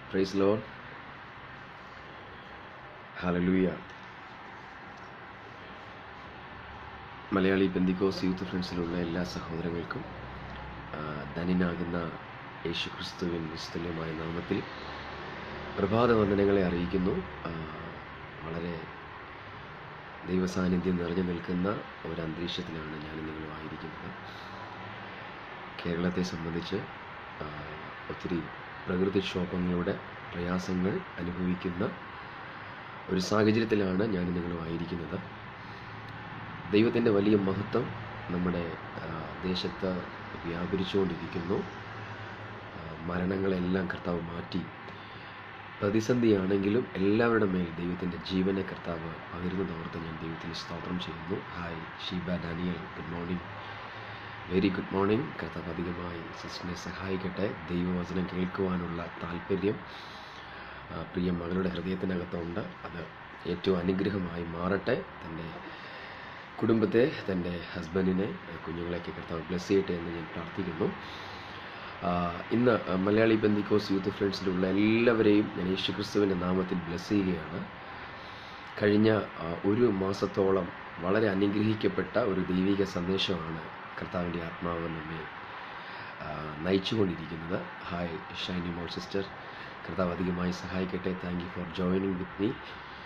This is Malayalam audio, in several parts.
പ്രൈസ് ലോൺ ഹലലൂയ മലയാളി ബന്ദിക്കോസ് യൂത്ത് ഫ്രണ്ട്സിലുള്ള എല്ലാ സഹോദരങ്ങൾക്കും ആ, ധന്യനാകുന്ന യേശു ക്രിസ്തുവിൻ നിസ്തുല്യമായ നാമത്തിൽ പ്രഭാത വന്ദനങ്ങളെ അറിയിക്കുന്നു ആ, വളരെ ദൈവസാന്നിധ്യം നിറഞ്ഞു നിൽക്കുന്ന ഒരു അന്തരീക്ഷത്തിലാണ് ഞാൻ നിങ്ങളുമായിരിക്കുന്നത് കേരളത്തെ സംബന്ധിച്ച് ആ, ഒത്തിരി പ്രകൃതിക്ഷോഭങ്ങളുടെ പ്രയാസങ്ങൾ അനുഭവിക്കുന്ന ഒരു സാഹചര്യത്തിലാണ് ഞാൻ നിങ്ങളുമായിരിക്കുന്നത് ദൈവത്തിൻ്റെ വലിയ മഹത്വം നമ്മുടെ ആ, ദേശത്ത് വ്യാപരിച്ചുകൊണ്ടിരിക്കുന്നു ആ, മരണങ്ങളെല്ലാം കർത്താവ് മാറ്റി പ്രതിസന്ധിയാണെങ്കിലും എല്ലാവരുടെ മേൽ ദൈവത്തിൻ്റെ ജീവനെ കർത്താവ് പകരുന്നതോർത്ത് ഞാൻ ദൈവത്തിന് സ്തോത്രം ചെയ്യുന്നു hi Sheeba Daniel good morning very good morning കർത്താവ് അധികമായി സിസ്റ്ററിനെ സഹായിക്കട്ടെ ദൈവവചനം കേൾക്കുവാനുള്ള താല്പര്യം ആ, പ്രിയ മകളുടെ ഹൃദയത്തിനകത്തുണ്ട് അത് ഏറ്റവും അനുഗ്രഹമായി മാറട്ടെ തൻ്റെ കുടുംബത്തെ തൻ്റെ ഹസ്ബൻഡിനെ കുഞ്ഞുങ്ങളെയൊക്കെ കർത്താവ് ബ്ലെസ് ചെയ്യട്ടെ എന്ന് ഞാൻ പ്രാർത്ഥിക്കുന്നു ആ, ഇന്ന് മലയാളി ബന്ദിക്കോസ് യൂത്ത് ഫ്രണ്ട്സിലുള്ള എല്ലാവരെയും ഞാൻ യേശു ക്രിസ്തുവിൻ്റെ നാമത്തിൽ ബ്ലെസ് ചെയ്യുകയാണ് കഴിഞ്ഞ ആ, ഒരു മാസത്തോളം വളരെ അനുഗ്രഹിക്കപ്പെട്ട ഒരു ദൈവിക സന്ദേശമാണ് കർത്താവിൻ്റെ ആത്മാവ് നമ്മെ ആ, നയിച്ചുകൊണ്ടിരിക്കുന്നത് ഹായ് ഷൈനി മോൾ സിസ്റ്റർ കർത്താവ് അധികമായി സഹായിക്കട്ടെ thank you for joining with me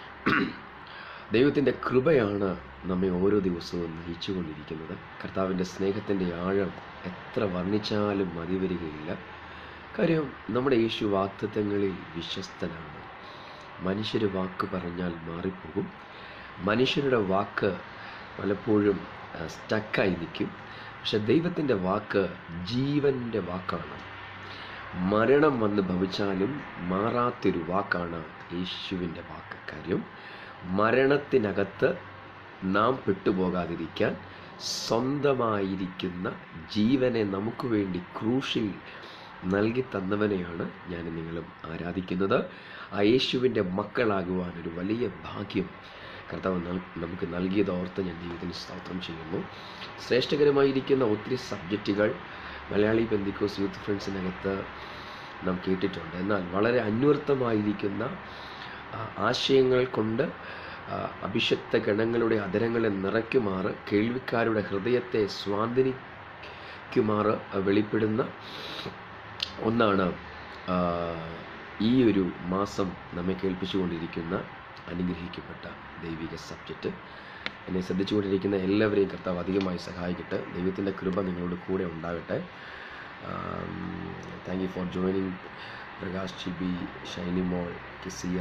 ദൈവത്തിൻ്റെ കൃപയാണ് നമ്മെ ഓരോ ദിവസവും നയിച്ചുകൊണ്ടിരിക്കുന്നത് കർത്താവിൻ്റെ സ്നേഹത്തിൻ്റെ ആഴം എത്ര വർണ്ണിച്ചാലും മതി വരികയില്ല കാര്യം നമ്മുടെ യേശു വാക്തത്വങ്ങളിൽ വിശ്വസ്തനാണ് മനുഷ്യർ വാക്ക് പറഞ്ഞാൽ മാറിപ്പോകും മനുഷ്യരുടെ വാക്ക് പലപ്പോഴും സ്റ്റക്കായി നിൽക്കും പക്ഷെ ദൈവത്തിൻ്റെ വാക്ക് ജീവൻ്റെ വാക്കാണ് മരണം വന്ന് ഭവിച്ചാലും മാറാത്തൊരു വാക്കാണ് യേശുവിൻ്റെ വാക്ക് കാര്യം മരണത്തിനകത്ത് നാം പെട്ടുപോകാതിരിക്കാൻ സ്വന്തമായിരിക്കുന്ന ജീവനെ നമുക്ക് വേണ്ടി ക്രൂശിൽ നൽകി തന്നവനെയാണ് ഞാൻ നിങ്ങളും ആരാധിക്കുന്നത് ആ യേശുവിൻ്റെ മക്കളാകുവാൻ ഒരു വലിയ ഭാഗ്യം കർത്താവ് നൽ- നമുക്ക് നൽകിയത് ഓർത്ത് ഞാൻ ദൈവത്തിന് സ്തോത്രം ചെയ്യുന്നു ശ്രേഷ്ഠകരമായിരിക്കുന്ന ഒത്തിരി സബ്ജക്റ്റുകൾ മലയാളി ബന്ദിക്കോസ് യൂത്ത് ഫ്രണ്ട്സിനകത്ത് നാം കേട്ടിട്ടുണ്ട് എന്നാൽ വളരെ അന്വർത്ഥമായിരിക്കുന്ന ആ, ആശയങ്ങൾ കൊണ്ട് ആ, അഭിഷക്ത ഗണങ്ങളുടെ അധരങ്ങളെ നിറയ്ക്കുമാറ് കേൾവിക്കാരുടെ ഹൃദയത്തെ സ്വാധീനിക്കുമാറ് വെളിപ്പെടുന്ന ഒന്നാണ് ആ, ഈ ഒരു മാസം നമ്മെ കേൾപ്പിച്ചുകൊണ്ടിരിക്കുന്ന അനുഗ്രഹിക്കപ്പെട്ട ദൈവിക സബ്ജക്റ്റ് എന്നെ ശ്രദ്ധിച്ചുകൊണ്ടിരിക്കുന്ന എല്ലാവരെയും കർത്താവ് അധികമായി സഹായിക്കട്ടെ ദൈവത്തിൻ്റെ കൃപ നിങ്ങളോട് കൂടെ ഉണ്ടാകട്ടെ thank you for joining Prakash ചിബി ഷൈനി മോൾ കിസിയ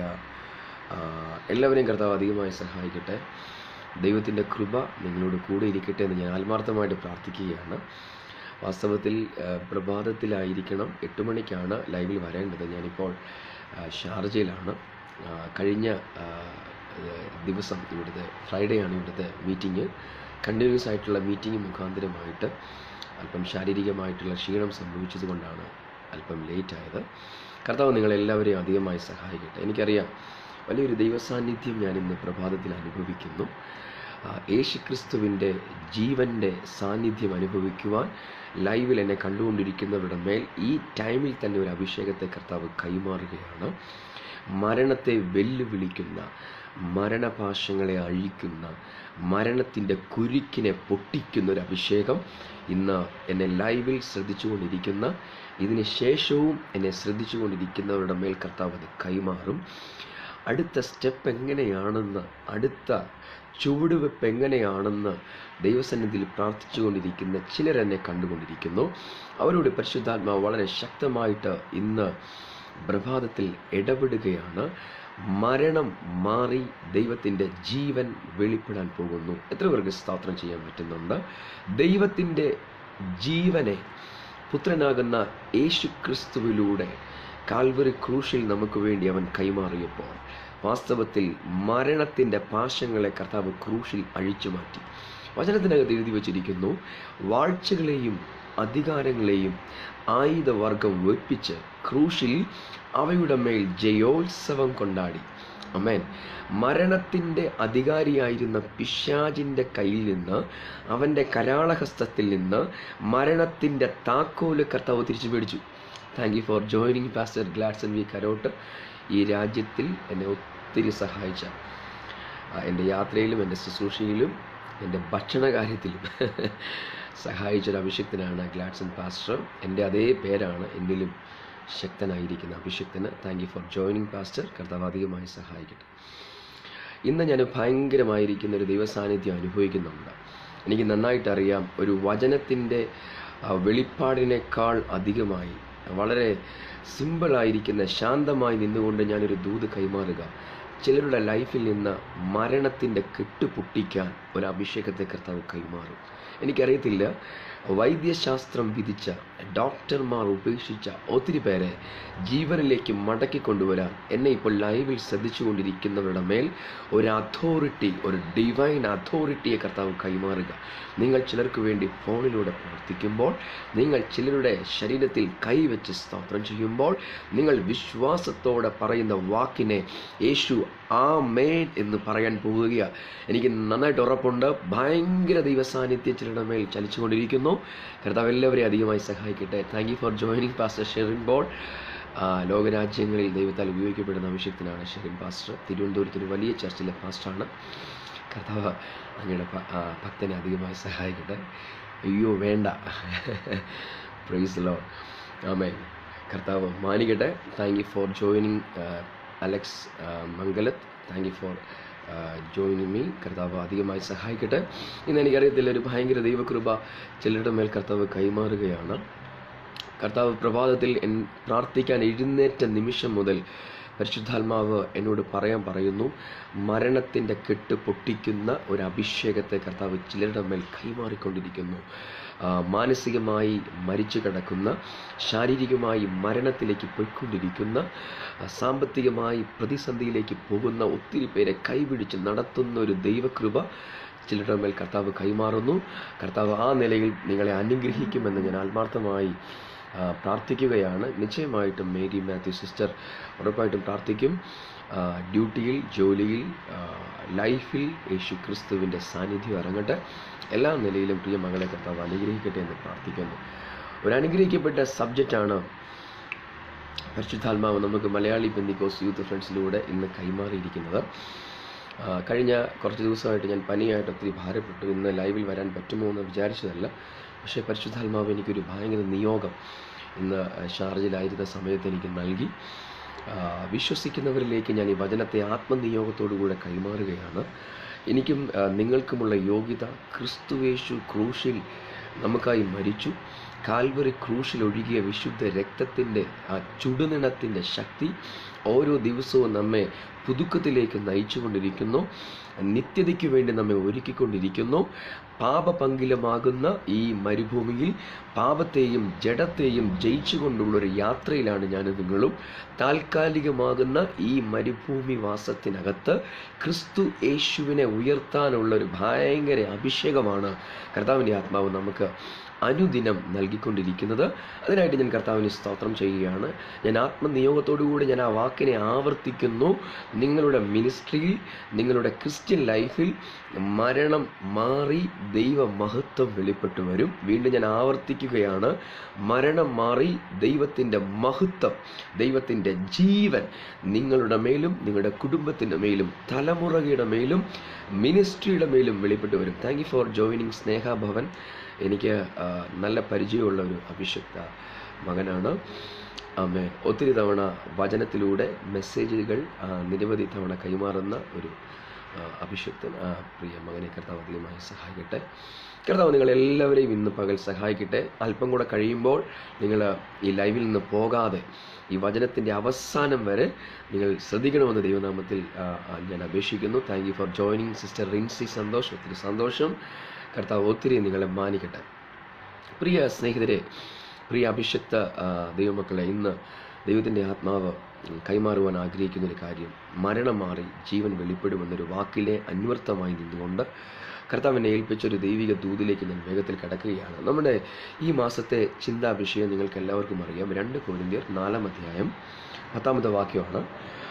ആ, എല്ലാവരെയും കർത്താവ് അധികമായി സഹായിക്കട്ടെ ദൈവത്തിൻ്റെ കൃപ നിങ്ങളോട് കൂടെ ഇരിക്കട്ടെ എന്ന് ഞാൻ ആത്മാർത്ഥമായിട്ട് പ്രാർത്ഥിക്കുകയാണ് വാസ്തവത്തിൽ ആ, പ്രഭാതത്തിലായിരിക്കണം എട്ട് മണിക്കാണ് ലൈവിൽ വരേണ്ടത് ഞാനിപ്പോൾ ആ, ഷാർജയിലാണ് ആ, കഴിഞ്ഞ ആ, ഏഹ്, ദിവസം ഇവിടുത്തെ ഫ്രൈഡേ ആണ് ഇവിടുത്തെ മീറ്റിംഗ് കണ്ടിന്യൂസ് ആയിട്ടുള്ള മീറ്റിംഗ് മുഖാന്തരമായിട്ട് അല്പം ശാരീരികമായിട്ടുള്ള ക്ഷീണം സംഭവിച്ചത് കൊണ്ടാണ് അല്പം ലേറ്റ് ആയത് കർത്താവ് നിങ്ങളെല്ലാവരെയും അധികമായി സഹായിക്കട്ടെ എനിക്കറിയാം വലിയൊരു ദൈവസാന്നിധ്യം ഞാൻ ഇന്ന് പ്രഭാതത്തിൽ അനുഭവിക്കുന്നു ആ, യേശുക്രിസ്തുവിൻ്റെ ജീവൻ്റെ സാന്നിധ്യം അനുഭവിക്കുവാൻ ലൈവിൽ എന്നെ കണ്ടുകൊണ്ടിരിക്കുന്നവരുടെ മേൽ ഈ ടൈമിൽ തന്നെ ഒരു അഭിഷേകത്തെ കർത്താവ് കൈമാറുകയാണ് മരണത്തെ വെല്ലുവിളിക്കുന്ന മരണപാശങ്ങളെ അഴിക്കുന്ന മരണത്തിൻ്റെ കുരുക്കിനെ പൊട്ടിക്കുന്ന ഒരു അഭിഷേകം ഇന്ന് എന്നെ ലൈവിൽ ശ്രദ്ധിച്ചുകൊണ്ടിരിക്കുന്ന ഇതിന് ശേഷവും എന്നെ ശ്രദ്ധിച്ചുകൊണ്ടിരിക്കുന്നവരുടെ മേൽ കർത്താവ് അത് കൈമാറും അടുത്ത സ്റ്റെപ്പ് എങ്ങനെയാണെന്ന് അടുത്ത ചുവടുവെപ്പ് എങ്ങനെയാണെന്ന് ദൈവസന്നിധിയിൽ പ്രാർത്ഥിച്ചുകൊണ്ടിരിക്കുന്ന ചിലരെന്നെ കണ്ടുകൊണ്ടിരിക്കുന്നു അവരോട് പരിശുദ്ധാത്മാവ് വളരെ ശക്തമായിട്ട് ഇന്ന് പ്രഭാതത്തിൽ ഇടപെടുകയാണ് മരണം മാറി ദൈവത്തിൻ്റെ ജീവൻ വെളിപ്പെടാൻ പോകുന്നു എത്ര പേർക്ക് സ്തോത്രം ചെയ്യാൻ പറ്റുന്നുണ്ട് ദൈവത്തിൻ്റെ ജീവനെ പുത്രനാകുന്ന യേശു ക്രിസ്തുവിലൂടെ കാൽവറി ക്രൂശിൽ നമുക്ക് വേണ്ടി അവൻ കൈമാറിയപ്പോൾ വാസ്തവത്തിൽ മരണത്തിൻ്റെ പാശങ്ങളെ കർത്താവ് ക്രൂശിൽ അഴിച്ചു മാറ്റി വചനത്തിനകത്ത് എഴുതി വച്ചിരിക്കുന്നു വാഴ്ചകളെയും അധികാരങ്ങളെയും ആയുധവർഗം വെപ്പിച്ച് ക്രൂശിൽ അവയുടെ മേൽ ജയോത്സവം കൊണ്ടാടി അമേൻ മരണത്തിൻ്റെ അധികാരിയായിരുന്ന പിശാജിൻ്റെ കയ്യിൽ നിന്ന് അവൻ്റെ കരാളഹസ്തത്തിൽ നിന്ന് മരണത്തിൻ്റെ താക്കോല് കർത്താവ് തിരിച്ചു മേടിച്ചു thank you for joining pastor Gladson V കരോട്ട് ഈ രാജ്യത്തിൽ എന്നെ ഒത്തിരി സഹായിച്ച ആ, എൻ്റെ യാത്രയിലും എൻ്റെ ശുശ്രൂഷയിലും എൻ്റെ ഭക്ഷണ കാര്യത്തിലും സഹായിച്ചൊരു അഭിഷക്തനാണ് ഗ്ലാഡ്സൺ പാസ്റ്റർ എൻ്റെ അതേ പേരാണ് എന്നിലും ശക്തനായിരിക്കുന്ന അഭിഷക്തന് thank you for joining pastor കർത്താവ് അധികമായി സഹായിക്കട്ടെ ഇന്ന് ഞാൻ ഭയങ്കരമായിരിക്കുന്ന ഒരു ദൈവസാന്നിധ്യം അനുഭവിക്കുന്നുണ്ട് എനിക്ക് നന്നായിട്ട് അറിയാം ഒരു വചനത്തിൻ്റെ ആ, വെളിപ്പാടിനേക്കാൾ അധികമായി വളരെ സിമ്പിളായിരിക്കുന്ന ശാന്തമായി നിന്നുകൊണ്ട് ഞാനൊരു ദൂത് കൈമാറുക ചിലരുടെ ലൈഫിൽ നിന്ന് മരണത്തിൻ്റെ കെട്ട് പൊട്ടിക്കാൻ ഒരു അഭിഷേകത്തെ കർത്താവ് കൈമാറും എനിക്കറിയത്തില്ല വൈദ്യശാസ്ത്രം വിധിച്ച ഡോക്ടർമാർ ഉപേക്ഷിച്ച ഒത്തിരി പേരെ ജീവനിലേക്ക് മടക്കി കൊണ്ടുവരാൻ എന്നെ ഇപ്പോൾ ലൈവിൽ ശ്രദ്ധിച്ചുകൊണ്ടിരിക്കുന്നവരുടെ മേൽ ഒരു അതോറിറ്റി ഒരു ഡിവൈൻ അതോറിറ്റിയെ കർത്താവ് കൈമാറുക നിങ്ങൾ ചിലർക്ക് വേണ്ടി ഫോണിലൂടെ പ്രാർത്ഥിക്കുമ്പോൾ നിങ്ങൾ ചിലരുടെ ശരീരത്തിൽ കൈവച്ച് സ്തോത്രം ചെയ്യുമ്പോൾ നിങ്ങൾ വിശ്വാസത്തോടെ പറയുന്ന വാക്കിനെ യേശു ആ മേൻ എന്ന് പറയാൻ പോവുകയാണ് എനിക്ക് നന്നായിട്ട് ഉറപ്പുണ്ട് ഭയങ്കര ദൈവസാന്നിധ്യം ചിലരുടെ മേൽ ചലിച്ചുകൊണ്ടിരിക്കുന്നു കർത്താവ് എല്ലാവരെയും അധികമായി സഹായിക്കട്ടെ thank you for joining pastor Sherin ബോൾ ആ, ലോകരാജ്യങ്ങളിൽ ദൈവത്താൽ ഉപയോഗിക്കപ്പെടുന്ന അഭിഷക്തനാണ് ഷെറിൻ പാസ്റ്റർ തിരുവനന്തപുരത്ത് ഒരു വലിയ ചർച്ചിലെ പാസ്റ്ററാണ് കർത്താവ് അങ്ങയുടെ ഭ- ആ, ഭക്തനെ അധികമായി സഹായിക്കട്ടെ അയ്യോ വേണ്ട പ്രൈസ് ലോ ആമേ കർത്താവ് മാനിക്കട്ടെ thank you for joining Alex Mangalath thank you for joining me കർത്താവ് അധികമായി സഹായിക്കട്ടെ ഇന്ന് എനിക്കറിയത്തില്ല ഒരു ഭയങ്കര ദൈവകൃപ ചിലരുടെ മേൽ കർത്താവ് കൈമാറുകയാണ് കർത്താവ് പ്രഭാതത്തിൽ എൻ പ്രാർത്ഥിക്കാൻ എഴുന്നേറ്റ നിമിഷം മുതൽ പരിശുദ്ധാത്മാവ് എന്നോട് പറയാൻ പറയുന്നു മരണത്തിൻ്റെ കെട്ട് പൊട്ടിക്കുന്ന ഒരു അഭിഷേകത്തെ കർത്താവ് ചിലരുടെ മേൽ കൈമാറിക്കൊണ്ടിരിക്കുന്നു ആ, മാനസികമായി മരിച്ചു കിടക്കുന്ന ശാരീരികമായി മരണത്തിലേക്ക് പോയിക്കൊണ്ടിരിക്കുന്ന ആ, സാമ്പത്തികമായി പ്രതിസന്ധിയിലേക്ക് പോകുന്ന ഒത്തിരി പേരെ കൈപിടിച്ച് നടത്തുന്ന ഒരു ദൈവകൃപ ചിലരുടെ മേൽ കർത്താവ് കൈമാറുന്നു കർത്താവ് ആ നിലയിൽ നിങ്ങളെ അനുഗ്രഹിക്കുമെന്ന് ഞാൻ ആത്മാർത്ഥമായി ആ, പ്രാർത്ഥിക്കുകയാണ് നിശ്ചയമായിട്ടും മേരി മാത്യു സിസ്റ്റർ ഉറപ്പായിട്ടും പ്രാർത്ഥിക്കും ആ, ഡ്യൂട്ടിയിൽ ജോലിയിൽ ആ, ലൈഫിൽ യേശു ക്രിസ്തുവിൻ്റെ സാന്നിധ്യം ഇറങ്ങട്ടെ എല്ലാ നിലയിലും പ്രിയ മകളെ കർത്താവ് അനുഗ്രഹിക്കട്ടെ എന്ന് പ്രാർത്ഥിക്കുന്നു ഒരു അനുഗ്രഹിക്കപ്പെട്ട സബ്ജക്റ്റാണ് പരിശുദ്ധാത്മാവ് നമുക്ക് മലയാളി ബന്ദിക്കോസ് യൂത്ത് ഫ്രണ്ട്സിലൂടെ ഇന്ന് കൈമാറിയിരിക്കുന്നത് ആ, കഴിഞ്ഞ കുറച്ച് ദിവസമായിട്ട് ഞാൻ പനിയായിട്ട് ഒത്തിരി ഭാരപ്പെട്ടു ഇന്ന് ലൈവിൽ വരാൻ പറ്റുമോ എന്ന് വിചാരിച്ചതല്ല പക്ഷേ പരിശുദ്ധാത്മാവ് എനിക്കൊരു ഭയങ്കര നിയോഗം ഇന്ന് ഷാർജിലായിരുന്ന സമയത്ത് എനിക്ക് നൽകി ആ, വിശ്വസിക്കുന്നവരിലേക്ക് ഞാൻ ഈ വചനത്തെ ആത്മനിയോഗത്തോടു കൂടെ കൈമാറുകയാണ് എനിക്കും ആ, നിങ്ങൾക്കുമുള്ള യോഗ്യത ക്രിസ്തുവേശു ക്രൂശിൽ നമുക്കായി മരിച്ചു കാൽവറി ക്രൂശിൽ ഒഴുകിയ വിശുദ്ധ രക്തത്തിൻ്റെ ആ ചുടുനിണത്തിൻ്റെ ശക്തി ഓരോ ദിവസവും നമ്മെ പുതുക്കത്തിലേക്ക് നയിച്ചുകൊണ്ടിരിക്കുന്നു നിത്യതയ്ക്ക് വേണ്ടി നമ്മെ ഒരുക്കിക്കൊണ്ടിരിക്കുന്നു പാപപങ്കിലമാകുന്ന ഈ മരുഭൂമിയിൽ പാപത്തെയും ജഡത്തെയും ജയിച്ചുകൊണ്ടുള്ളൊരു യാത്രയിലാണ് ഞാൻ നിങ്ങളും താൽക്കാലികമാകുന്ന ഈ മരുഭൂമി വാസത്തിനകത്ത് ക്രിസ്തു യേശുവിനെ ഉയർത്താനുള്ള ഒരു ഭയങ്കര അഭിഷേകമാണ് കർത്താവിൻ്റെ ആത്മാവ് നമുക്ക് അനുദിനം നൽകിക്കൊണ്ടിരിക്കുന്നത് അതിനായിട്ട് ഞാൻ കർത്താവിന് സ്തോത്രം ചെയ്യുകയാണ് ഞാൻ ആത്മനിയോഗത്തോടുകൂടി ഞാൻ ആ വാക്കിനെ ആവർത്തിക്കുന്നു നിങ്ങളുടെ മിനിസ്ട്രിയിൽ നിങ്ങളുടെ ക്രിസ്ത്യൻ ലൈഫിൽ മരണം മാറി ദൈവ മഹത്വം വെളിപ്പെട്ടു വരും വീണ്ടും ഞാൻ ആവർത്തിക്കുകയാണ് മരണം മാറി ദൈവത്തിൻ്റെ മഹത്വം ദൈവത്തിൻ്റെ ജീവൻ നിങ്ങളുടെ മേലും നിങ്ങളുടെ കുടുംബത്തിൻ്റെ മേലും തലമുറയുടെ മേലും മിനിസ്ട്രിയുടെ മേലും വെളിപ്പെട്ടു വരും thank you for joining Sneha Bhavan എനിക്ക് ആ, നല്ല പരിചയമുള്ള ഒരു അഭിഷക്ത മകനാണ് അമ്മ ഒത്തിരി തവണ വചനത്തിലൂടെ മെസ്സേജുകൾ ആ, നിരവധി തവണ കൈമാറുന്ന ഒരു ആ, അഭിഷക്തൻ ആ പ്രിയ മകനെ കർത്താവ് അധികമായി സഹായിക്കട്ടെ കർത്താവ് നിങ്ങളെല്ലാവരെയും ഇന്ന് പകൽ സഹായിക്കട്ടെ അല്പം കൂടെ കഴിയുമ്പോൾ നിങ്ങൾ ഈ ലൈവിൽ നിന്ന് പോകാതെ ഈ വചനത്തിൻ്റെ അവസാനം വരെ നിങ്ങൾ ശ്രദ്ധിക്കണമെന്ന് ദൈവനാമത്തിൽ ആ, ആ, ഞാൻ അപേക്ഷിക്കുന്നു thank you for joining sister Rincy Santhosh ഒത്തിരി സന്തോഷം കർത്താവ് ഒത്തിരി നിങ്ങളെ മാനിക്കട്ടെ പ്രിയ സ്നേഹിതരെ പ്രിയ അഭിഷക്ത ആ, ദൈവമക്കളെ ഇന്ന് ദൈവത്തിൻ്റെ ആത്മാവ് കൈമാറുവാൻ ആഗ്രഹിക്കുന്ന ഒരു കാര്യം മരണം മാറി ജീവൻ വെളിപ്പെടുമെന്നൊരു വാക്കിലെ അന്വർത്ഥമായി നിന്നുകൊണ്ട് കർത്താവിനെ ഏൽപ്പിച്ചൊരു ദൈവിക ദൂതിലേക്ക് ഞാൻ വേഗത്തിൽ കടക്കുകയാണ് നമ്മുടെ ഈ മാസത്തെ ചിന്താ വിഷയം നിങ്ങൾക്ക് എല്ലാവർക്കും അറിയാം രണ്ട് കോരിന്ത്യർ നാലാം അധ്യായം പത്താമത്തെ വാക്യമാണ്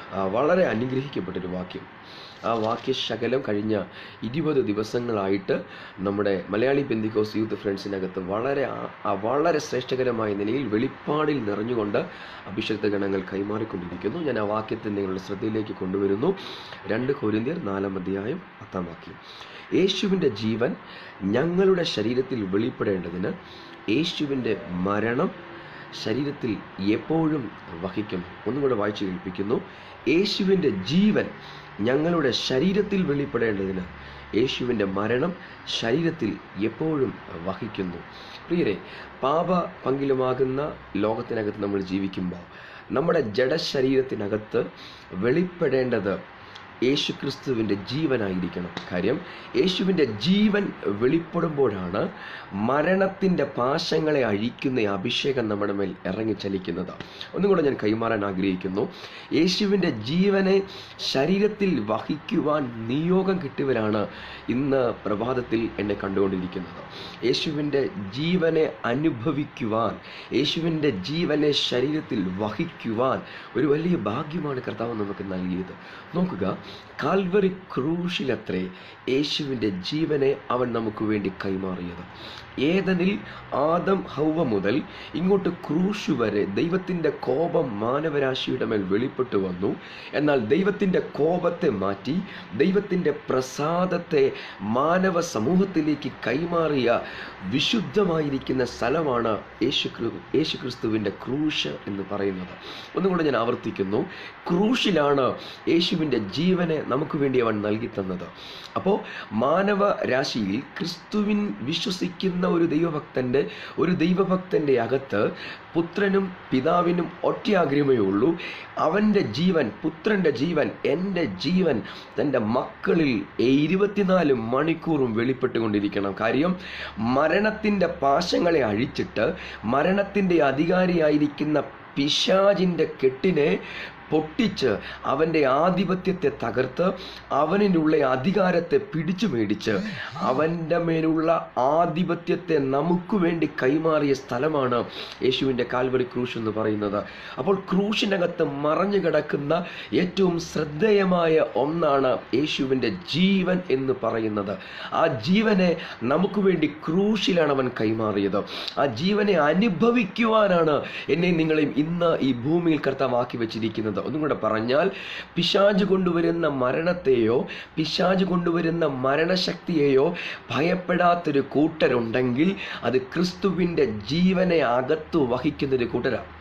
ആ, വളരെ അനുഗ്രഹിക്കപ്പെട്ടൊരു വാക്യം ആ വാക്യശകലം കഴിഞ്ഞ ഇരുപത് ദിവസങ്ങളായിട്ട് നമ്മുടെ മലയാളി പെന്തിക്കോസ് യൂത്ത് ഫ്രണ്ട്സിനകത്ത് വളരെ ആ- ആ വളരെ ശ്രേഷ്ഠകരമായ നിലയിൽ വെളിപ്പാടിൽ നിറഞ്ഞുകൊണ്ട് അഭിഷക്ത ഗണങ്ങൾ കൈമാറിക്കൊണ്ടിരിക്കുന്നു ഞാൻ ആ വാക്യത്തെ നിങ്ങളുടെ ശ്രദ്ധയിലേക്ക് കൊണ്ടുവരുന്നു രണ്ട് കൊരിന്തിയർ നാലാം അധ്യായം പത്താം വാക്യം യേശുവിൻ്റെ ജീവൻ ഞങ്ങളുടെ ശരീരത്തിൽ വെളിപ്പെടേണ്ടതിന് യേശുവിൻ്റെ മരണം ശരീരത്തിൽ എപ്പോഴും വഹിക്കുന്നു ഒന്നുകൂടെ വായിച്ചു കേൾപ്പിക്കുന്നു യേശുവിൻ്റെ ജീവൻ ഞങ്ങളുടെ ശരീരത്തിൽ വെളിപ്പെടേണ്ടതിന് യേശുവിൻ്റെ മരണം ശരീരത്തിൽ എപ്പോഴും വഹിക്കുന്നു പ്രിയരെ പാപ പങ്കിലുമാകുന്ന ലോകത്തിനകത്ത് നമ്മൾ ജീവിക്കുമ്പോൾ നമ്മുടെ ജഡശരീരത്തിനകത്ത് വെളിപ്പെടേണ്ടത് യേശുക്രിസ്തുവിൻ്റെ ജീവനായിരിക്കണം കാര്യം യേശുവിൻ്റെ ജീവൻ വെളിപ്പെടുമ്പോഴാണ് മരണത്തിൻ്റെ പാശങ്ങളെ അഴിക്കുന്ന അഭിഷേകം നമ്മുടെ മേൽ ഇറങ്ങി ചലിക്കുന്നത് ഒന്നും കൂടെ ഞാൻ കൈമാറാൻ ആഗ്രഹിക്കുന്നു യേശുവിൻ്റെ ജീവനെ ശരീരത്തിൽ വഹിക്കുവാൻ നിയോഗം കിട്ടിയവരാണ് ഇന്ന് പ്രഭാതത്തിൽ എന്നെ കണ്ടുകൊണ്ടിരിക്കുന്നത് യേശുവിൻ്റെ ജീവനെ അനുഭവിക്കുവാൻ യേശുവിൻ്റെ ജീവനെ ശരീരത്തിൽ വഹിക്കുവാൻ ഒരു വലിയ ഭാഗ്യമാണ് കർത്താവ് നമുക്ക് നൽകിയത് നോക്കുക കാൽവറി ക്രൂശിലത്രേ യേശുവിൻ്റെ ജീവനെ അവൻ നമുക്ക് വേണ്ടി കൈമാറിയത് ഏതനിൽ ആദം ഹൗവ മുതൽ ഇങ്ങോട്ട് ക്രൂശ് വരെ ദൈവത്തിൻ്റെ കോപം മാനവരാശിയുടെ മേൽ വെളിപ്പെട്ടു വന്നു എന്നാൽ ദൈവത്തിൻ്റെ കോപത്തെ മാറ്റി ദൈവത്തിൻ്റെ പ്രസാദത്തെ മാനവ സമൂഹത്തിലേക്ക് കൈമാറിയ വിശുദ്ധമായിരിക്കുന്ന സ്ഥലമാണ് യേശു യേശു ക്രിസ്തുവിൻ്റെ ക്രൂശ് എന്ന് പറയുന്നത് ഒന്നുകൂടെ ഞാൻ ആവർത്തിക്കുന്നു ക്രൂശിലാണ് യേശുവിൻ്റെ ജീവനെ നമുക്ക് വേണ്ടി അവൻ നൽകി തന്നത് അപ്പോൾ മാനവ രാശിയിൽ ക്രിസ്തുവിൻ വിശ്വസിക്കുന്ന ഒരു ദൈവഭക്തൻ്റെ ഒരു ദൈവഭക്തൻ്റെ അകത്ത് പുത്രനും പിതാവിനും ഒറ്റ ആഗ്രഹമേ ഉള്ളൂ അവൻ്റെ ജീവൻ പുത്രൻ്റെ ജീവൻ എൻ്റെ ജീവൻ തൻ്റെ മക്കളിൽ ഇരുപത്തിനാല് മണിക്കൂറും വെളിപ്പെട്ടുകൊണ്ടിരിക്കണം കാര്യം മരണത്തിൻ്റെ പാശങ്ങളെ അഴിച്ചിട്ട് മരണത്തിൻ്റെ അധികാരിയായിരിക്കുന്ന പിശാജിൻ്റെ കെട്ടിനെ പൊട്ടിച്ച് അവൻ്റെ ആധിപത്യത്തെ തകർത്ത് അവനിലുള്ള അധികാരത്തെ പിടിച്ചു മേടിച്ച് അവൻ്റെ മേലുള്ള ആധിപത്യത്തെ നമുക്ക് വേണ്ടി കൈമാറിയ സ്ഥലമാണ് യേശുവിൻ്റെ കാൽവറി ക്രൂശ് എന്ന് പറയുന്നത് അപ്പോൾ ക്രൂശിനകത്ത് മറഞ്ഞു കിടക്കുന്ന ഏറ്റവും ശ്രദ്ധേയമായ ഒന്നാണ് യേശുവിൻ്റെ ജീവൻ എന്ന് പറയുന്നത് ആ ജീവനെ നമുക്ക് വേണ്ടി ക്രൂശിലാണ് അവൻ കൈമാറിയത് ആ ജീവനെ അനുഭവിക്കുവാനാണ് എന്നെ നിങ്ങളെയും ഇന്ന് ഈ ഭൂമിയിൽ കർത്താവാക്കി വെച്ചിരിക്കുന്നത് ഒന്നും കൂടെ പറഞ്ഞാൽ പിശാജ് കൊണ്ടുവരുന്ന മരണത്തെയോ പിശാജ് കൊണ്ടുവരുന്ന മരണശക്തിയെയോ ഭയപ്പെടാത്തൊരു കൂട്ടരുണ്ടെങ്കിൽ അത് ക്രിസ്തുവിൻ്റെ ജീവനെ അകത്തു വഹിക്കുന്നൊരു കൂട്ടരാണ്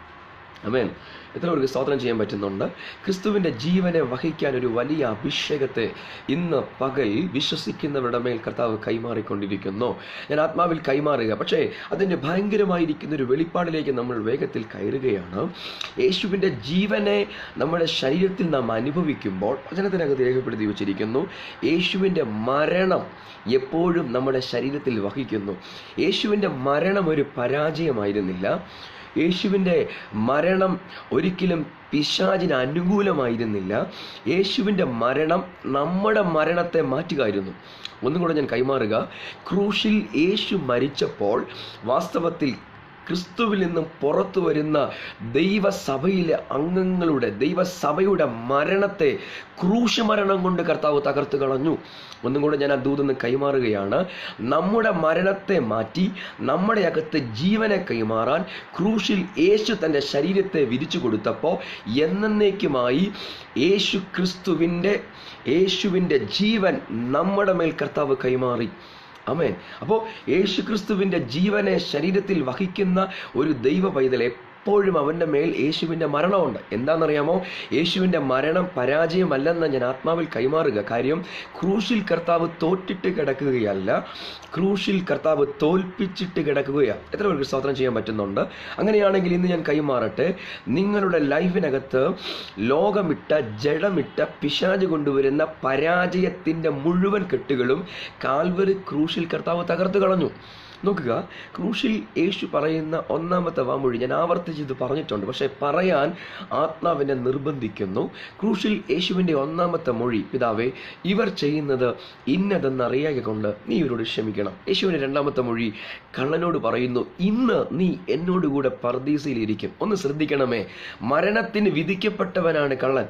അമേൻ എത്ര പേർക്ക് സ്തോത്രം ചെയ്യാൻ പറ്റുന്നുണ്ട് ക്രിസ്തുവിൻ്റെ ജീവനെ വഹിക്കാൻ ഒരു വലിയ അഭിഷേകത്തെ ഇന്ന് പകൽ വിശ്വസിക്കുന്നവരുടെ മേൽ കർത്താവ് കൈമാറിക്കൊണ്ടിരിക്കുന്നു ഞാൻ ആത്മാവിൽ കൈമാറുക പക്ഷേ അതിൻ്റെ ഭയങ്കരമായിരിക്കുന്ന ഒരു വെളിപ്പാടിലേക്ക് നമ്മൾ വേഗത്തിൽ കയറുകയാണ് യേശുവിൻ്റെ ജീവനെ നമ്മുടെ ശരീരത്തിൽ നാം അനുഭവിക്കുമ്പോൾ വചനത്തിനകത്ത് രേഖപ്പെടുത്തി വച്ചിരിക്കുന്നു യേശുവിൻ്റെ മരണം എപ്പോഴും നമ്മുടെ ശരീരത്തിൽ വഹിക്കുന്നു യേശുവിൻ്റെ മരണം ഒരു പരാജയമായിരുന്നില്ല യേശുവിൻ്റെ മരണം ഒരിക്കലും പിശാചിന് അനുകൂലമായിരുന്നില്ല യേശുവിൻ്റെ മരണം നമ്മുടെ മരണത്തെ മാറ്റുകയായിരുന്നു ഒന്നും കൂടെ ഞാൻ കൈമാറുക ക്രൂശിൽ യേശു മരിച്ചപ്പോൾ വാസ്തവത്തിൽ ക്രിസ്തുവിൽ നിന്നും പുറത്തു വരുന്ന ദൈവസഭയിലെ അംഗങ്ങളുടെ ദൈവസഭയുടെ മരണത്തെ ക്രൂശ് മരണം കൊണ്ട് കർത്താവ് തകർത്ത് കളഞ്ഞു ഒന്നും കൂടെ ഞാൻ ആ ദൂതെന്ന് കൈമാറുകയാണ് നമ്മുടെ മരണത്തെ മാറ്റി നമ്മുടെ അകത്ത് ജീവനെ കൈമാറാൻ ക്രൂശിൽ യേശു തൻ്റെ ശരീരത്തെ വിരിച്ചു കൊടുത്തപ്പോൾ എന്നേക്കുമായി യേശു ക്രിസ്തുവിൻ്റെ യേശുവിൻ്റെ ജീവൻ നമ്മുടെ മേൽ കർത്താവ് കൈമാറി അമേൻ അപ്പോൾ യേശുക്രിസ്തുവിൻ്റെ ജീവനെ ശരീരത്തിൽ വഹിക്കുന്ന ഒരു ദൈവ പൈതൽ എപ്പോഴും അവൻ്റെ മേൽ യേശുവിൻ്റെ മരണമുണ്ട് എന്താണെന്നറിയാമോ യേശുവിൻ്റെ മരണം പരാജയമല്ലെന്ന് ഞാൻ ആത്മാവിൽ കൈമാറുക കാര്യം ക്രൂശിൽ കർത്താവ് തോറ്റിട്ട് കിടക്കുകയല്ല ക്രൂശിൽ കർത്താവ് തോൽപ്പിച്ചിട്ട് കിടക്കുകയാണ് എത്ര പേർക്ക് സ്തോത്രം ചെയ്യാൻ പറ്റുന്നുണ്ട് അങ്ങനെയാണെങ്കിൽ ഇന്ന് ഞാൻ കൈമാറട്ടെ നിങ്ങളുടെ ലൈഫിനകത്ത് ലോകമിട്ട ജഡമിട്ട പിശാജ് കൊണ്ടുവരുന്ന പരാജയത്തിൻ്റെ മുഴുവൻ കെട്ടുകളും കാൽവറി ക്രൂശിൽ കർത്താവ് തകർത്ത് കളഞ്ഞു നോക്കുക ക്രൂശിൽ യേശു പറയുന്ന ഒന്നാമത്തെ വാമൊഴി ഞാൻ ആവർത്തിച്ച് ഇത് പറഞ്ഞിട്ടുണ്ട് പക്ഷേ പറയാൻ ആത്മാവിനെ നിർബന്ധിക്കുന്നു ക്രൂശിൽ യേശുവിൻ്റെ ഒന്നാമത്തെ മൊഴി പിതാവേ ഇവർ ചെയ്യുന്നത് ഇന്നതെന്നറിയാകെ കൊണ്ട് നീ ഇവരോട് ക്ഷമിക്കണം യേശുവിൻ്റെ രണ്ടാമത്തെ മൊഴി കള്ളനോട് പറയുന്നു ഇന്ന് നീ എന്നോടുകൂടെ പർദീസയിലിരിക്കും ഒന്ന് ശ്രദ്ധിക്കണമേ മരണത്തിന് വിധിക്കപ്പെട്ടവനാണ് കള്ളൻ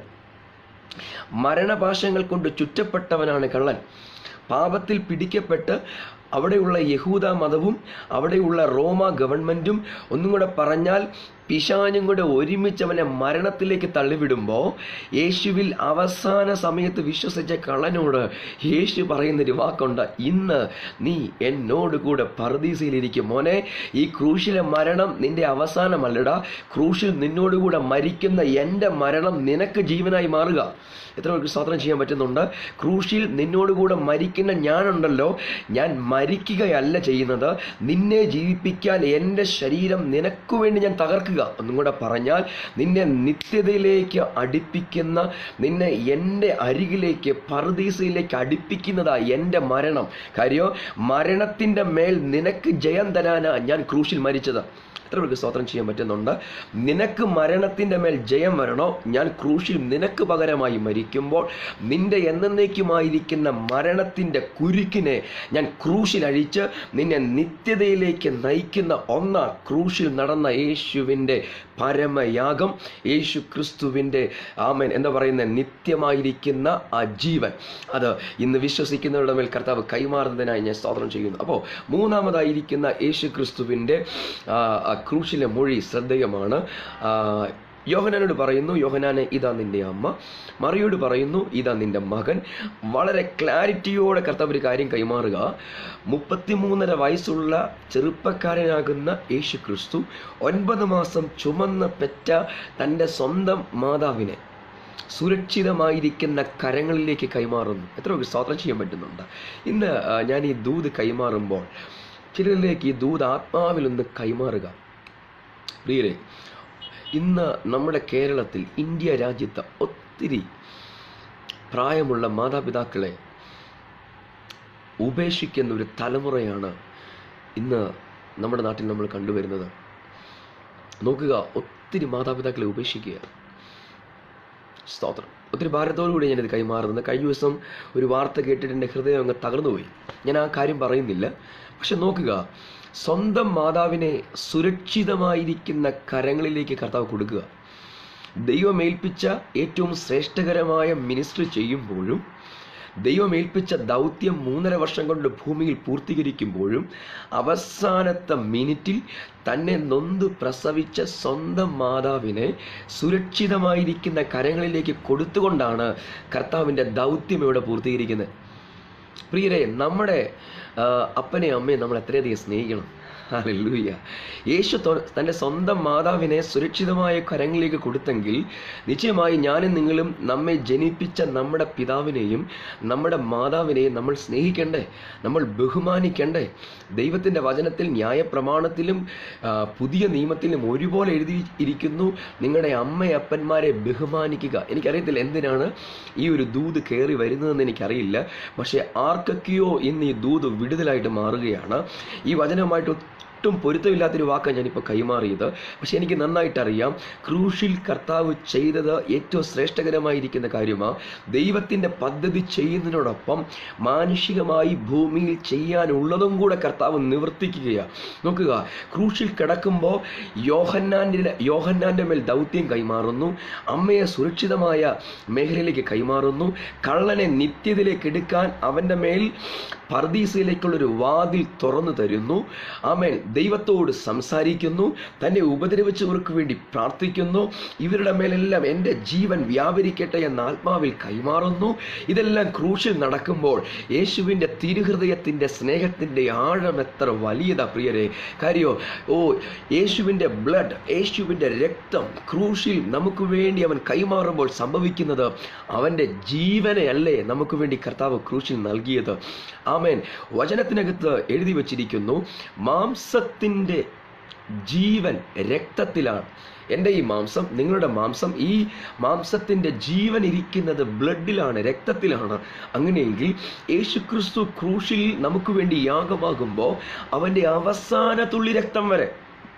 മരണപാശങ്ങൾ കൊണ്ട് ചുറ്റപ്പെട്ടവനാണ് കള്ളൻ പാപത്തിൽ പിടിക്കപ്പെട്ട് അവിടെയുള്ള യഹൂദ മതവും അവിടെയുള്ള റോമ ഗവൺമെൻറ്റും ഒന്നും കൂടെ പറഞ്ഞാൽ പിശാനും കൂടെ ഒരുമിച്ച് അവനെ മരണത്തിലേക്ക് തള്ളിവിടുമ്പോൾ യേശുവിൽ അവസാന സമയത്ത് വിശ്വസിച്ച കള്ളനോട് യേശു പറയുന്നൊരു വാക്കുണ്ട് ഇന്ന് നീ എന്നോട് കൂടെ പർദീസയിലിരിക്കും മോനെ ഈ ക്രൂശിലെ മരണം നിന്റെ അവസാനമല്ലടാ ക്രൂശിൽ നിന്നോടുകൂടെ മരിക്കുന്ന എൻ്റെ മരണം നിനക്ക് ജീവനായി മാറുക എത്ര പേർക്ക് സ്വാതന്ത്ര്യം ചെയ്യാൻ പറ്റുന്നുണ്ട് ക്രൂശിൽ നിന്നോടുകൂടെ മരിക്കുന്ന ഞാനുണ്ടല്ലോ ഞാൻ മരിക്കുകയല്ല ചെയ്യുന്നത് നിന്നെ ജീവിപ്പിക്കാൻ എൻ്റെ ശരീരം നിനക്ക് വേണ്ടി ഞാൻ തകർക്കുക ഒന്നും കൂടെ പറഞ്ഞാൽ നിന്നെ നിത്യതയിലേക്ക് അടുപ്പിക്കുന്ന നിന്നെ എൻ്റെ അരികിലേക്ക് പർദീസയിലേക്ക് അടുപ്പിക്കുന്നതാ എൻ്റെ മരണം കാര്യം മരണത്തിൻ്റെ മേൽ നിനക്ക് ജയം തരാനാ ഞാൻ ക്രൂശിൽ മരിച്ചത് എത്ര പേർക്ക് സ്തോത്രം ചെയ്യാൻ പറ്റുന്നുണ്ട് നിനക്ക് മരണത്തിൻ്റെ മേൽ ജയം വരണോ ഞാൻ ക്രൂശിൽ നിനക്ക് പകരമായി മരിക്കുമ്പോൾ നിന്റെ എന്നേക്കുമായിരിക്കുന്ന മരണത്തിൻ്റെ കുരുക്കിനെ ഞാൻ ക്രൂശിൽ അഴിച്ച് നിന്നെ നിത്യതയിലേക്ക് നയിക്കുന്ന ഒന്ന ക്രൂശിൽ നടന്ന യേശുവിൻ്റെ പരമയാഗം യേശു ക്രിസ്തുവിൻ്റെ ആമൻ എന്താ പറയുന്ന നിത്യമായിരിക്കുന്ന ആ ജീവൻ അത് ഇന്ന് വിശ്വസിക്കുന്നവരുടെ മേൽ കർത്താവ് കൈമാറുന്നതിനായി ഞാൻ സ്തോത്രം ചെയ്യുന്നു അപ്പോൾ മൂന്നാമതായിരിക്കുന്ന യേശു ക്രിസ്തുവിൻ്റെ ക്രൂശിലെ മൊഴി ശ്രദ്ധേയമാണ് ആ, യോഹനാനോട് പറയുന്നു യോഹനാനെ ഇതാ നിന്റെ അമ്മ മറിയോട് പറയുന്നു ഇതാ നിന്റെ മകൻ വളരെ ക്ലാരിറ്റിയോടെ കർത്താവ് ഒരു കാര്യം കൈമാറുക മുപ്പത്തിമൂന്നര വയസ്സുള്ള ചെറുപ്പക്കാരനാകുന്ന യേശു ക്രിസ്തു ഒൻപത് മാസം ചുമന്ന് പെറ്റ തൻ്റെ സ്വന്തം മാതാവിനെ സുരക്ഷിതമായിരിക്കുന്ന കരങ്ങളിലേക്ക് കൈമാറുന്നു എത്ര പേർക്ക് സ്വാതന്ത്ര്യം ചെയ്യാൻ പറ്റുന്നുണ്ട് ഇന്ന് ആ, ഞാൻ ഈ ദൂത് കൈമാറുമ്പോൾ ചിലരിലേക്ക് ഈ ദൂത് ആത്മാവിലൊന്ന് കൈമാറുക പ്രിയരെ ഇന്ന് നമ്മുടെ കേരളത്തിൽ ഇന്ത്യ രാജ്യത്ത് ഒത്തിരി പ്രായമുള്ള മാതാപിതാക്കളെ ഉപേക്ഷിക്കുന്ന ഒരു തലമുറയാണ് ഇന്ന് നമ്മുടെ നാട്ടിൽ നമ്മൾ കണ്ടുവരുന്നത് നോക്കുക ഒത്തിരി മാതാപിതാക്കളെ ഉപേക്ഷിക്കുക സ്തോത്രം ഒത്തിരി ഭാരത്തോടു കൂടി ഞാനിത് കൈമാറുന്നത് കഴിഞ്ഞ ദിവസം ഒരു വാർത്ത കേട്ടിട്ട് എൻ്റെ ഹൃദയം അങ്ങ് തകർന്നുപോയി ഞാൻ ആ കാര്യം പറയുന്നില്ല പക്ഷെ നോക്കുക സ്വന്തം മാതാവിനെ സുരക്ഷിതമായിരിക്കുന്ന കരങ്ങളിലേക്ക് കർത്താവ് കൊടുക്കുക ദൈവം ഏൽപ്പിച്ച ഏറ്റവും ശ്രേഷ്ഠകരമായ മിനിസ്ട്രി ചെയ്യുമ്പോഴും ദൈവം ഏൽപ്പിച്ച ദൗത്യം മൂന്നര വർഷം കൊണ്ട് ഭൂമിയിൽ പൂർത്തീകരിക്കുമ്പോഴും അവസാനത്തെ മിനിറ്റിൽ തന്നെ നൊന്ത് പ്രസവിച്ച സ്വന്തം മാതാവിനെ സുരക്ഷിതമായിരിക്കുന്ന കരങ്ങളിലേക്ക് കൊടുത്തുകൊണ്ടാണ് കർത്താവിൻ്റെ ദൗത്യം ഇവിടെ പൂർത്തീകരിക്കുന്നത് പ്രിയരെ നമ്മുടെ ആ, അപ്പനെയും അമ്മയും നമ്മൾ എത്രയധികം സ്നേഹിക്കണം ഹല്ലേലൂയ യേശു തൊ- തൻ്റെ സ്വന്തം മാതാവിനെ സുരക്ഷിതമായ കരങ്ങളിലേക്ക് കൊടുത്തെങ്കിൽ നിശ്ചയമായി ഞാനും നിങ്ങളും നമ്മെ ജനിപ്പിച്ച നമ്മുടെ പിതാവിനെയും നമ്മുടെ മാതാവിനെയും നമ്മൾ സ്നേഹിക്കണ്ടേ നമ്മൾ ബഹുമാനിക്കണ്ടേ ദൈവത്തിൻ്റെ വചനത്തിൽ ന്യായപ്രമാണത്തിലും ആ, പുതിയ നിയമത്തിലും ഒരുപോലെ എഴുതി ഇരിക്കുന്നു നിങ്ങളുടെ അമ്മയപ്പന്മാരെ ബഹുമാനിക്കുക എനിക്കറിയത്തില്ല എന്തിനാണ് ഈ ഒരു ദൂത് കയറി വരുന്നതെന്ന് എനിക്കറിയില്ല പക്ഷേ ആർക്കൊക്കെയോ ഇന്ന് ഈ ദൂത് വിടുതലായിട്ട് മാറുകയാണ് ഈ വചനവുമായിട്ട് ഒട്ടും പൊരുത്തമില്ലാത്തൊരു വാക്കാണ് ഞാനിപ്പോൾ കൈമാറിയത് പക്ഷെ എനിക്ക് നന്നായിട്ട് അറിയാം ക്രൂശിൽ കർത്താവ് ചെയ്തത് ഏറ്റവും ശ്രേഷ്ഠകരമായിരിക്കുന്ന കാര്യമാണ് ദൈവത്തിൻ്റെ പദ്ധതി ചെയ്യുന്നതിനോടൊപ്പം മാനുഷികമായി ഭൂമിയിൽ ചെയ്യാനുള്ളതും കൂടെ കർത്താവ് നിവർത്തിക്കുകയാണ് നോക്കുക ക്രൂശിൽ കിടക്കുമ്പോൾ യോഹന്നാൻ്റെ യോഹന്നാൻ്റെ മേൽ ദൗത്യം കൈമാറുന്നു അമ്മയെ സുരക്ഷിതമായ മേഖലയിലേക്ക് കൈമാറുന്നു കള്ളനെ നിത്യതയിലേക്ക് എടുക്കാൻ അവൻ്റെ മേൽ പർദീസയിലേക്കുള്ളൊരു വാതിൽ തുറന്നു തരുന്നു ആമേൻ ദൈവത്തോട് സംസാരിക്കുന്നു തന്നെ ഉപദ്രവിച്ചവർക്ക് വേണ്ടി പ്രാർത്ഥിക്കുന്നു ഇവരുടെ മേലെല്ലാം എൻ്റെ ജീവൻ വ്യാപരിക്കട്ടെ എന്ന ആത്മാവിൽ കൈമാറുന്നു ഇതെല്ലാം ക്രൂശിൽ നടക്കുമ്പോൾ യേശുവിൻ്റെ തിരുഹൃദയത്തിൻ്റെ സ്നേഹത്തിൻ്റെ ആഴം എത്ര വലിയതാ പ്രിയരെ കാര്യോ ഓ യേശുവിൻ്റെ ബ്ലഡ് യേശുവിൻ്റെ രക്തം ക്രൂശിൽ നമുക്ക് വേണ്ടി അവൻ കൈമാറുമ്പോൾ സംഭവിക്കുന്നത് അവൻ്റെ ജീവനെ അല്ലേ നമുക്ക് വേണ്ടി കർത്താവ് ക്രൂശിൽ നൽകിയത് ആമേൻ വചനത്തിനകത്ത് എഴുതി വച്ചിരിക്കുന്നു മാംസത്തിൻ്റെ ജീവൻ രക്തത്തിലാണ് എൻ്റെ ഈ മാംസം നിങ്ങളുടെ മാംസം ഈ മാംസത്തിൻ്റെ ജീവൻ ഇരിക്കുന്നത് ബ്ലഡിലാണ് രക്തത്തിലാണ് അങ്ങനെയെങ്കിൽ യേശുക്രിസ്തു ക്രൂശിൽ നമുക്ക് വേണ്ടി യാഗമാകുമ്പോൾ അവൻ്റെ അവസാന തുള്ളി രക്തം വരെ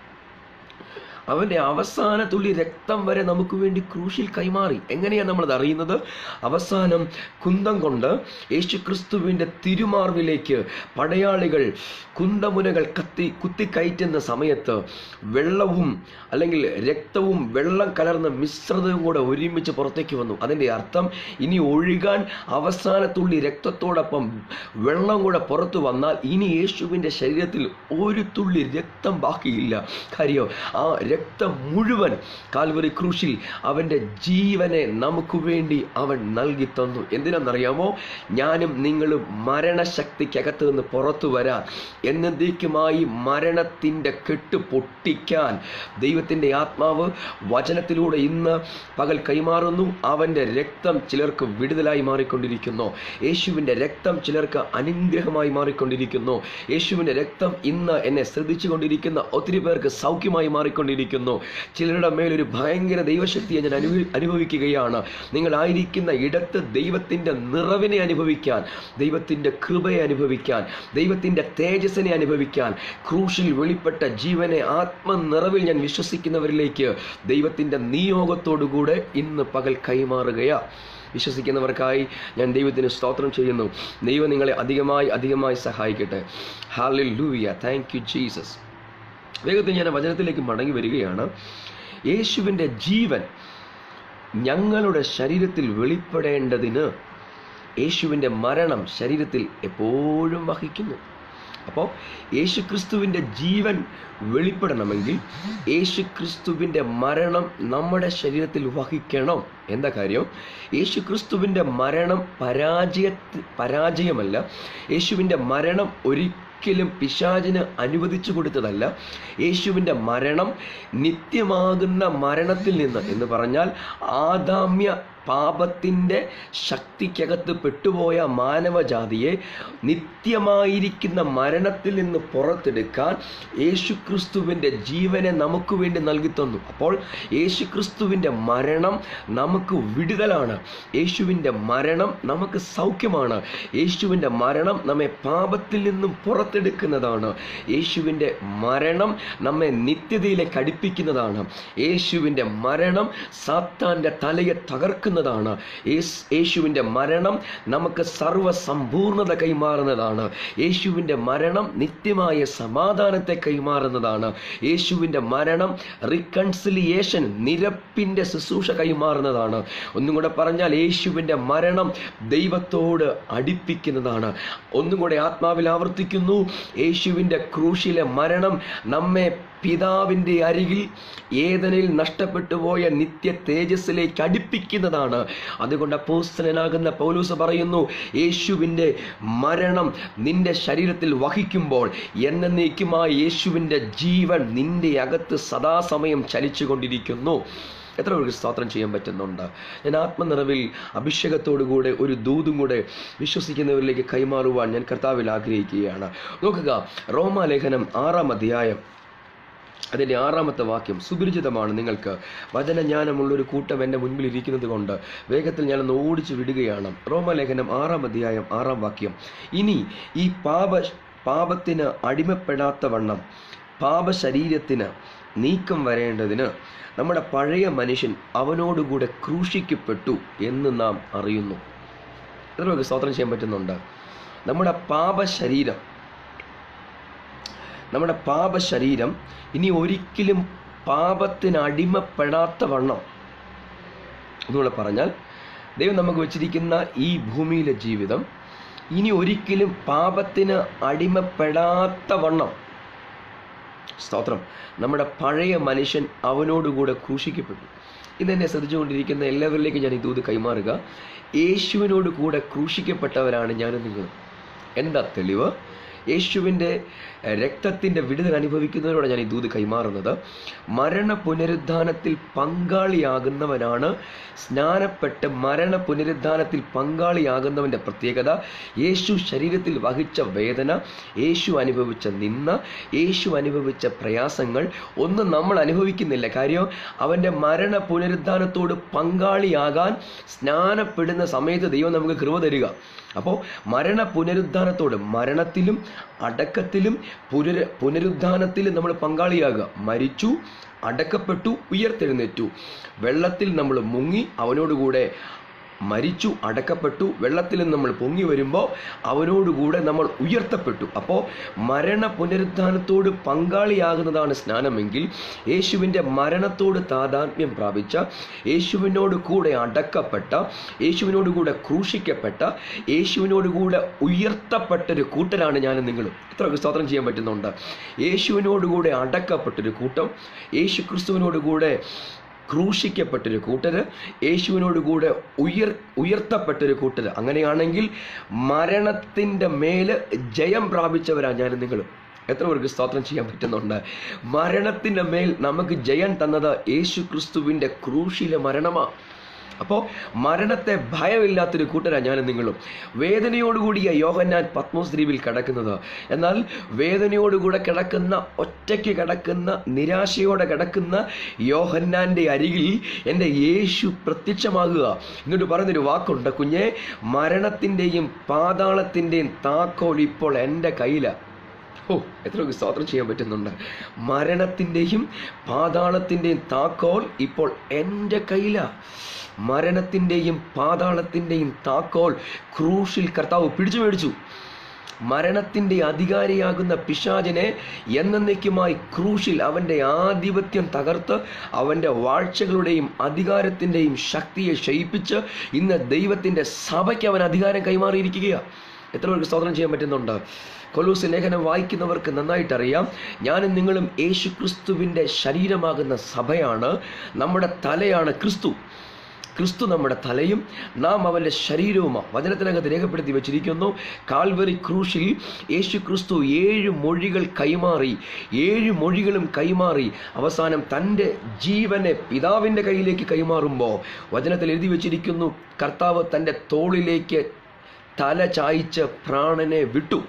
അവൻ്റെ അവസാന തുള്ളി രക്തം വരെ നമുക്ക് വേണ്ടി ക്രൂശിൽ കൈമാറി എങ്ങനെയാണ് നമ്മളത് അറിയുന്നത് അവസാനം കുന്തം കൊണ്ട് യേശുക്രിസ്തുവിൻ്റെ തിരുമാർവിലേക്ക് പടയാളികൾ കുന്തമുനകൾ കത്തി കുത്തിക്കയറ്റുന്ന സമയത്ത് വെള്ളവും അല്ലെങ്കിൽ രക്തവും വെള്ളം കലർന്ന മിശ്രിതവും കൂടെ ഒരുമിച്ച് പുറത്തേക്ക് വന്നു അതിൻ്റെ അർത്ഥം ഇനി ഒഴുകാൻ അവസാന തുള്ളി രക്തത്തോടൊപ്പം വെള്ളം കൂടെ പുറത്തു വന്നാൽ ഇനി യേശുവിൻ്റെ ശരീരത്തിൽ ഒരു തുള്ളി രക്തം ബാക്കിയില്ല കാര്യം ആ രക്തം മുഴുവൻ കാൽവറി ക്രൂശിൽ അവൻ്റെ ജീവനെ നമുക്ക് വേണ്ടി അവൻ നൽകി തന്നു എന്തിനാണെന്നറിയാമോ ഞാനും നിങ്ങളും മരണശക്തിക്കകത്ത് നിന്ന് പുറത്തു വരാൻ എന്നേക്കുമായി മരണത്തിൻ്റെ കെട്ട് പൊട്ടിക്കാൻ ദൈവത്തിൻ്റെ ആത്മാവ് വചനത്തിലൂടെ ഇന്ന് പകൽ കൈമാറുന്നു അവൻ്റെ രക്തം ചിലർക്ക് വിടുതലായി മാറിക്കൊണ്ടിരിക്കുന്നു യേശുവിൻ്റെ രക്തം ചിലർക്ക് അനുഗ്രഹമായി മാറിക്കൊണ്ടിരിക്കുന്നു യേശുവിൻ്റെ രക്തം ഇന്ന് എന്നെ ശ്രദ്ധിച്ചു കൊണ്ടിരിക്കുന്ന ഒത്തിരി പേർക്ക് സൗഖ്യമായി മാറിക്കൊണ്ടിരിക്കുന്നു ചിലരുടെ മേലൊരു ഭയങ്കര ദൈവശക്തിയെ ഞാൻ അനുഭവി അനുഭവിക്കുകയാണ് നിങ്ങളായിരിക്കുന്ന ഇടത്ത് ദൈവത്തിൻ്റെ നിറവിനെ അനുഭവിക്കാൻ ദൈവത്തിൻ്റെ കൃപയെ അനുഭവിക്കാൻ ദൈവത്തിൻ്റെ തേജസ്സിനെ അനുഭവിക്കാൻ ക്രൂശിൽ വെളിപ്പെട്ട ജീവനെ ആത്മനിറവിൽ ഞാൻ വിശ്വസിക്കുന്നവരിലേക്ക് ദൈവത്തിൻ്റെ നിയോഗത്തോടുകൂടെ ഇന്ന് പകൽ കൈമാറുകയാ വിശ്വസിക്കുന്നവർക്കായി ഞാൻ ദൈവത്തിന് സ്തോത്രം ചെയ്യുന്നു ദൈവം നിങ്ങളെ അധികമായി അധികമായി സഹായിക്കട്ടെ hallelujah thank you Jesus വേഗത്തിൽ ഞാൻ ആ വചനത്തിലേക്ക് മടങ്ങി വരികയാണ് യേശുവിൻ്റെ ജീവൻ ഞങ്ങളുടെ ശരീരത്തിൽ വെളിപ്പെടേണ്ടതിന് യേശുവിൻ്റെ മരണം ശരീരത്തിൽ എപ്പോഴും വഹിക്കുന്നു അപ്പോൾ യേശുക്രിസ്തുവിൻ്റെ ജീവൻ വെളിപ്പെടണമെങ്കിൽ യേശുക്രിസ്തുവിൻ്റെ മരണം നമ്മുടെ ശരീരത്തിൽ വഹിക്കണം എന്താ കാര്യം യേശുക്രിസ്തുവിൻ്റെ മരണം പരാജയ പരാജയമല്ല യേശുവിൻ്റെ മരണം ഒരിക്കലും പിശാചിന് അനുവദിച്ചു കൊടുത്തതല്ല യേശുവിൻ്റെ മരണം നിത്യമാകുന്ന മരണത്തിൽ നിന്ന് എന്ന് പറഞ്ഞാൽ ആദാമ്യ പാപത്തിൻ്റെ ശക്തിക്കകത്ത് പെട്ടുപോയ മാനവജാതിയെ നിത്യമായിരിക്കുന്ന മരണത്തിൽ നിന്ന് പുറത്തെടുക്കാൻ യേശുക്രിസ്തുവിൻ്റെ ജീവനെ നമുക്ക് വേണ്ടി നൽകി തന്നു അപ്പോൾ യേശുക്രിസ്തുവിൻ്റെ മരണം നമുക്ക് വിടുതലാണ് യേശുവിൻ്റെ മരണം നമുക്ക് സൗഖ്യമാണ് യേശുവിൻ്റെ മരണം നമ്മെ പാപത്തിൽ നിന്നും പുറത്തെടുക്കുന്നതാണ് യേശുവിൻ്റെ മരണം നമ്മെ നിത്യതയിലേക്ക് അടുപ്പിക്കുന്നതാണ് യേശുവിൻ്റെ മരണം സാത്താൻ്റെ തലയെ തകർക്കുന്ന നൽകുന്നതാണ് യേശുവിൻ്റെ മരണം നമുക്ക് സർവ്വസമ്പൂർണത കൈമാറുന്നതാണ് യേശുവിൻ്റെ മരണം നിത്യമായ സമാധാനത്തെ കൈമാറുന്നതാണ് യേശുവിൻ്റെ മരണം റിക്കൺസിലിയേഷൻ നിരപ്പിൻ്റെ ശുശ്രൂഷ കൈമാറുന്നതാണ് ഒന്നും കൂടെ പറഞ്ഞാൽ യേശുവിൻ്റെ മരണം ദൈവത്തോട് അടുപ്പിക്കുന്നതാണ് ഒന്നും കൂടെ ആത്മാവിൽ ആവർത്തിക്കുന്നു യേശുവിൻ്റെ ക്രൂശിലെ മരണം നമ്മെ പിതാവിൻ്റെ അരികിൽ ഏതനിൽ നഷ്ടപ്പെട്ടു പോയ നിത്യ തേജസ്സിലേക്ക് അടുപ്പിക്കുന്നതാണ് അതുകൊണ്ട് അപ്പോസ്തലനാകുന്ന പൗലൂസ് പറയുന്നു യേശുവിൻ്റെ മരണം നിന്റെ ശരീരത്തിൽ വഹിക്കുമ്പോൾ എന്നേക്കുമായി യേശുവിൻ്റെ ജീവൻ നിന്റെ അകത്ത് സദാസമയം ചലിച്ചുകൊണ്ടിരിക്കുന്നു എത്ര പേർക്ക് സ്തോത്രം ചെയ്യാൻ പറ്റുന്നുണ്ട് ഞാൻ ആത്മനിറവിൽ അഭിഷേകത്തോടുകൂടെ ഒരു ദൂതും കൂടെ വിശ്വസിക്കുന്നവരിലേക്ക് കൈമാറുവാൻ ഞാൻ കർത്താവിൽ ആഗ്രഹിക്കുകയാണ് നോക്കുക റോമാലേഖനം ആറാം അധ്യായം അതിൻ്റെ ആറാമത്തെ വാക്യം സുപരിചിതമാണ് നിങ്ങൾക്ക് വചനജ്ഞാനമുള്ളൊരു കൂട്ടം എൻ്റെ മുൻപിൽ ഇരിക്കുന്നത് കൊണ്ട് വേഗത്തിൽ ഞാനൊന്ന് ഓടിച്ചു വിടുകയാണ് റോമലേഖനം ആറാം അധ്യായം ആറാം വാക്യം ഇനി ഈ പാപ പാപത്തിന് അടിമപ്പെടാത്ത വണ്ണം പാപശരീരത്തിന് നീക്കം വരേണ്ടതിന് നമ്മുടെ പഴയ മനുഷ്യൻ അവനോടുകൂടെ ക്രൂശിക്കപ്പെട്ടു എന്ന് നാം അറിയുന്നു എത്ര പേർക്ക് സ്തോത്രം ചെയ്യാൻ പറ്റുന്നുണ്ട് നമ്മുടെ പാപശരീരം നമ്മുടെ പാപശരീരം ഇനി ഒരിക്കലും പാപത്തിന് അടിമപ്പെടാത്ത വണ്ണം എന്നുകൂടെ പറഞ്ഞാൽ ദൈവം നമുക്ക് വെച്ചിരിക്കുന്ന ഈ ഭൂമിയിലെ ജീവിതം ഇനി ഒരിക്കലും പാപത്തിന് അടിമപ്പെടാത്ത വണ്ണം സ്തോത്രം നമ്മുടെ പഴയ മനുഷ്യൻ അവനോടുകൂടെ ക്രൂശിക്കപ്പെട്ടു ഇതെന്നെ ശ്രദ്ധിച്ചുകൊണ്ടിരിക്കുന്ന എല്ലാവരിലേക്കും ഞാൻ ഈ ദൂത് കൈമാറുക യേശുവിനോട് കൂടെ ക്രൂശിക്കപ്പെട്ടവരാണ് ഞാനും നിങ്ങളും എന്താ തെളിവ് യേശുവിൻ്റെ രക്തത്തിൻ്റെ വിടുതൽ അനുഭവിക്കുന്നതിലൂടെ ഞാൻ ഈ ദൂത് കൈമാറുന്നത് മരണ പുനരുദ്ധാനത്തിൽ പങ്കാളിയാകുന്നവനാണ് സ്നാനപ്പെട്ട് മരണ പുനരുദ്ധാനത്തിൽ പങ്കാളിയാകുന്നവൻ്റെ പ്രത്യേകത യേശു ശരീരത്തിൽ വഹിച്ച വേദന യേശു അനുഭവിച്ച നിന്ന യേശു അനുഭവിച്ച പ്രയാസങ്ങൾ ഒന്നും നമ്മൾ അനുഭവിക്കുന്നില്ല കാര്യം അവൻ്റെ മരണ പുനരുദ്ധാനത്തോട് പങ്കാളിയാകാൻ സ്നാനപ്പെടുന്ന സമയത്ത് ദൈവം നമുക്ക് കൃപ തരിക അപ്പോൾ മരണ പുനരുദ്ധാനത്തോട് മരണത്തിലും അടക്കത്തിലും പുനര പുനരുദ്ധാനത്തിലും നമ്മൾ പങ്കാളിയാകുക മരിച്ചു അടക്കപ്പെട്ടു ഉയർത്തെഴുന്നേറ്റു വെള്ളത്തിൽ നമ്മൾ മുങ്ങി അവനോടുകൂടെ മരിച്ചു അടക്കപ്പെട്ടു വെള്ളത്തിൽ നിന്ന് നമ്മൾ പൊങ്ങി വരുമ്പോൾ അവനോടുകൂടെ നമ്മൾ ഉയർത്തപ്പെട്ടു അപ്പോൾ മരണ പുനരുദ്ധാനത്തോട് പങ്കാളിയാകുന്നതാണ് സ്നാനമെങ്കിൽ യേശുവിൻ്റെ മരണത്തോട് താതാത്മ്യം പ്രാപിച്ച യേശുവിനോട് കൂടെ അടക്കപ്പെട്ട യേശുവിനോട് കൂടെ ക്രൂശിക്കപ്പെട്ട യേശുവിനോട് കൂടെ ഉയർത്തപ്പെട്ടൊരു കൂട്ടരാണ് ഞാനും നിങ്ങളും എത്ര സ്തോത്രം ചെയ്യാൻ പറ്റുന്നുണ്ട് യേശുവിനോട് കൂടെ അടക്കപ്പെട്ടൊരു കൂട്ടം യേശു ക്രിസ്തുവിനോട് കൂടെ ക്രൂശിക്കപ്പെട്ടൊരു കൂട്ടര് യേശുവിനോട് കൂടെ ഉയർ ഉയർത്തപ്പെട്ടൊരു കൂട്ടര് അങ്ങനെയാണെങ്കിൽ മരണത്തിൻ്റെ മേല് ജയം പ്രാപിച്ചവരാണ് ഞാനും നിങ്ങളും എത്ര പേർക്ക് സ്തോത്രം ചെയ്യാൻ പറ്റുന്നുണ്ട് മരണത്തിൻ്റെ മേൽ നമുക്ക് ജയം തന്നത് യേശു ക്രിസ്തുവിൻ്റെ ക്രൂശിലെ മരണമാണ് അപ്പോൾ മരണത്തെ ഭയമില്ലാത്തൊരു കൂട്ടരാണ് ഞാനും നിങ്ങളും വേദനയോടുകൂടിയ യോഹന്നാൻ പത്മോസ് ദ്വീപിൽ കിടക്കുന്നത് എന്നാൽ വേദനയോടുകൂടെ കിടക്കുന്ന ഒറ്റയ്ക്ക് കിടക്കുന്ന നിരാശയോടെ കിടക്കുന്ന യോഹന്നാൻ്റെ അരികിൽ എൻ്റെ യേശു പ്രത്യക്ഷമാകുക എന്നിട്ട് പറയുന്നൊരു വാക്കുണ്ട് കുഞ്ഞെ മരണത്തിൻ്റെയും പാതാളത്തിൻ്റെയും താക്കോൽ ഇപ്പോൾ എൻ്റെ കയ്യിലാണ് ഓ എത്ര സ്തോത്രം ചെയ്യാൻ പറ്റുന്നുണ്ട് മരണത്തിൻ്റെയും പാതാളത്തിൻ്റെയും താക്കോൽ ഇപ്പോൾ എൻ്റെ കയ്യിലാണ് മരണത്തിൻ്റെയും പാതാളത്തിൻ്റെയും താക്കോൽ ക്രൂശിൽ കർത്താവ് പിടിച്ചു മേടിച്ചു മരണത്തിൻ്റെ അധികാരിയാകുന്ന പിശാചിനെ എന്നേക്കുമായി ക്രൂശിൽ അവൻ്റെ ആധിപത്യം തകർത്ത് അവൻ്റെ വാഴ്ചകളുടെയും അധികാരത്തിൻ്റെയും ശക്തിയെ ക്ഷയിപ്പിച്ച് ഇന്ന് ദൈവത്തിൻ്റെ സഭയ്ക്ക് അവൻ അധികാരം കൈമാറിയിരിക്കുകയാണ് എത്ര പേർക്ക് സ്തോത്രം ചെയ്യാൻ പറ്റുന്നുണ്ട് കൊലൂസ് ലേഖനം വായിക്കുന്നവർക്ക് നന്നായിട്ട് അറിയാം ഞാനും നിങ്ങളും യേശു ക്രിസ്തുവിൻ്റെ ശരീരമാകുന്ന സഭയാണ് നമ്മുടെ തലയാണ് ക്രിസ്തു ക്രിസ്തു നമ്മുടെ തലയും നാം അവൻ്റെ ശരീരവുമാണ് വചനത്തിനകത്ത് രേഖപ്പെടുത്തി വെച്ചിരിക്കുന്നു കാൽവറി ക്രൂശിൽ യേശു ക്രിസ്തു ഏഴ് മൊഴികൾ കൈമാറി ഏഴ് മൊഴികളും കൈമാറി അവസാനം തൻ്റെ ജീവനെ പിതാവിൻ്റെ കയ്യിലേക്ക് കൈമാറുമ്പോൾ വചനത്തിൽ എഴുതി വെച്ചിരിക്കുന്നു കർത്താവ് തൻ്റെ തോളിലേക്ക് തല ചായ്ച്ച് പ്രാണനെ വിട്ടു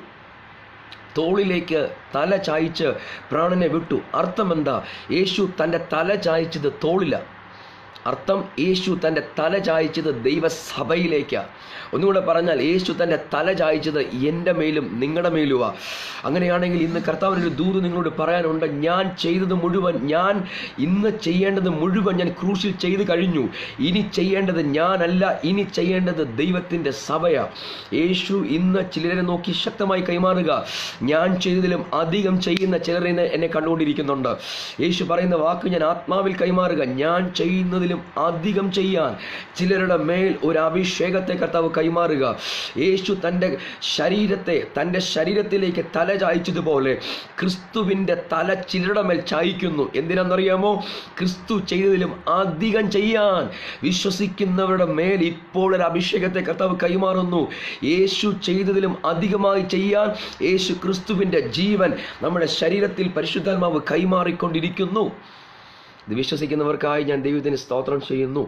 തോളിലേക്ക് തല ചായ്ച്ച് പ്രാണനെ വിട്ടു അർത്ഥം എന്താ യേശു തൻ്റെ തല ചായ്ച്ചത് തോളില അർത്ഥം യേശു തൻ്റെ തല ചായ്ച്ചത് ദൈവസഭയിലേക്കാണ് ഒന്നുകൂടെ പറഞ്ഞാൽ യേശു തൻ്റെ തല ചായ്ച്ചത് എൻ്റെ മേലും നിങ്ങളുടെ മേലുമാ അങ്ങനെയാണെങ്കിൽ ഇന്ന് കർത്താവിനൊരു ദൂത് നിങ്ങളോട് പറയാനുണ്ട് ഞാൻ ചെയ്തത് മുഴുവൻ ഞാൻ ഇന്ന് ചെയ്യേണ്ടത് മുഴുവൻ ഞാൻ ക്രൂശിൽ ചെയ്ത് കഴിഞ്ഞു ഇനി ചെയ്യേണ്ടത് ഞാനല്ല ഇനി ചെയ്യേണ്ടത് ദൈവത്തിൻ്റെ സഭയാണ് യേശു ഇന്ന് ചിലരെ നോക്കി ശക്തമായി കൈമാറുക ഞാൻ ചെയ്തതിലും അധികം ചെയ്യുന്ന ചിലർ ഇന്ന് എന്നെ കണ്ടുകൊണ്ടിരിക്കുന്നുണ്ട് യേശു പറയുന്ന വാക്ക് ഞാൻ ആത്മാവിൽ കൈമാറുക ഞാൻ ചെയ്യുന്നതിലും അധികം ചെയ്യാൻ ചിലരുടെ മേൽ ഒരു അഭിഷേകത്തെ കർത്താവ് കൈമാറുക യേശു തൻ്റെ ശരീരത്തെ തൻ്റെ ശരീരത്തിലേക്ക് തല ചായ്ച്ചതുപോലെ ക്രിസ്തുവിൻ്റെ തല ചിലരുടെ മേൽ ചായ്ക്കുന്നു എന്തിനാണെന്നറിയാമോ ക്രിസ്തു ചെയ്തതിലും അധികം ചെയ്യാൻ വിശ്വസിക്കുന്നവരുടെ മേൽ ഇപ്പോൾ ഒരു അഭിഷേകത്തെ കർത്താവ് കൈമാറുന്നു യേശു ചെയ്തതിലും അധികമായി ചെയ്യാൻ യേശു ക്രിസ്തുവിൻ്റെ ജീവൻ നമ്മുടെ ശരീരത്തിൽ പരിശുദ്ധാത്മാവ് കൈമാറിക്കൊണ്ടിരിക്കുന്നു ഇത് വിശ്വസിക്കുന്നവർക്കായി ഞാൻ ദൈവത്തിന് സ്തോത്രം ചെയ്യുന്നു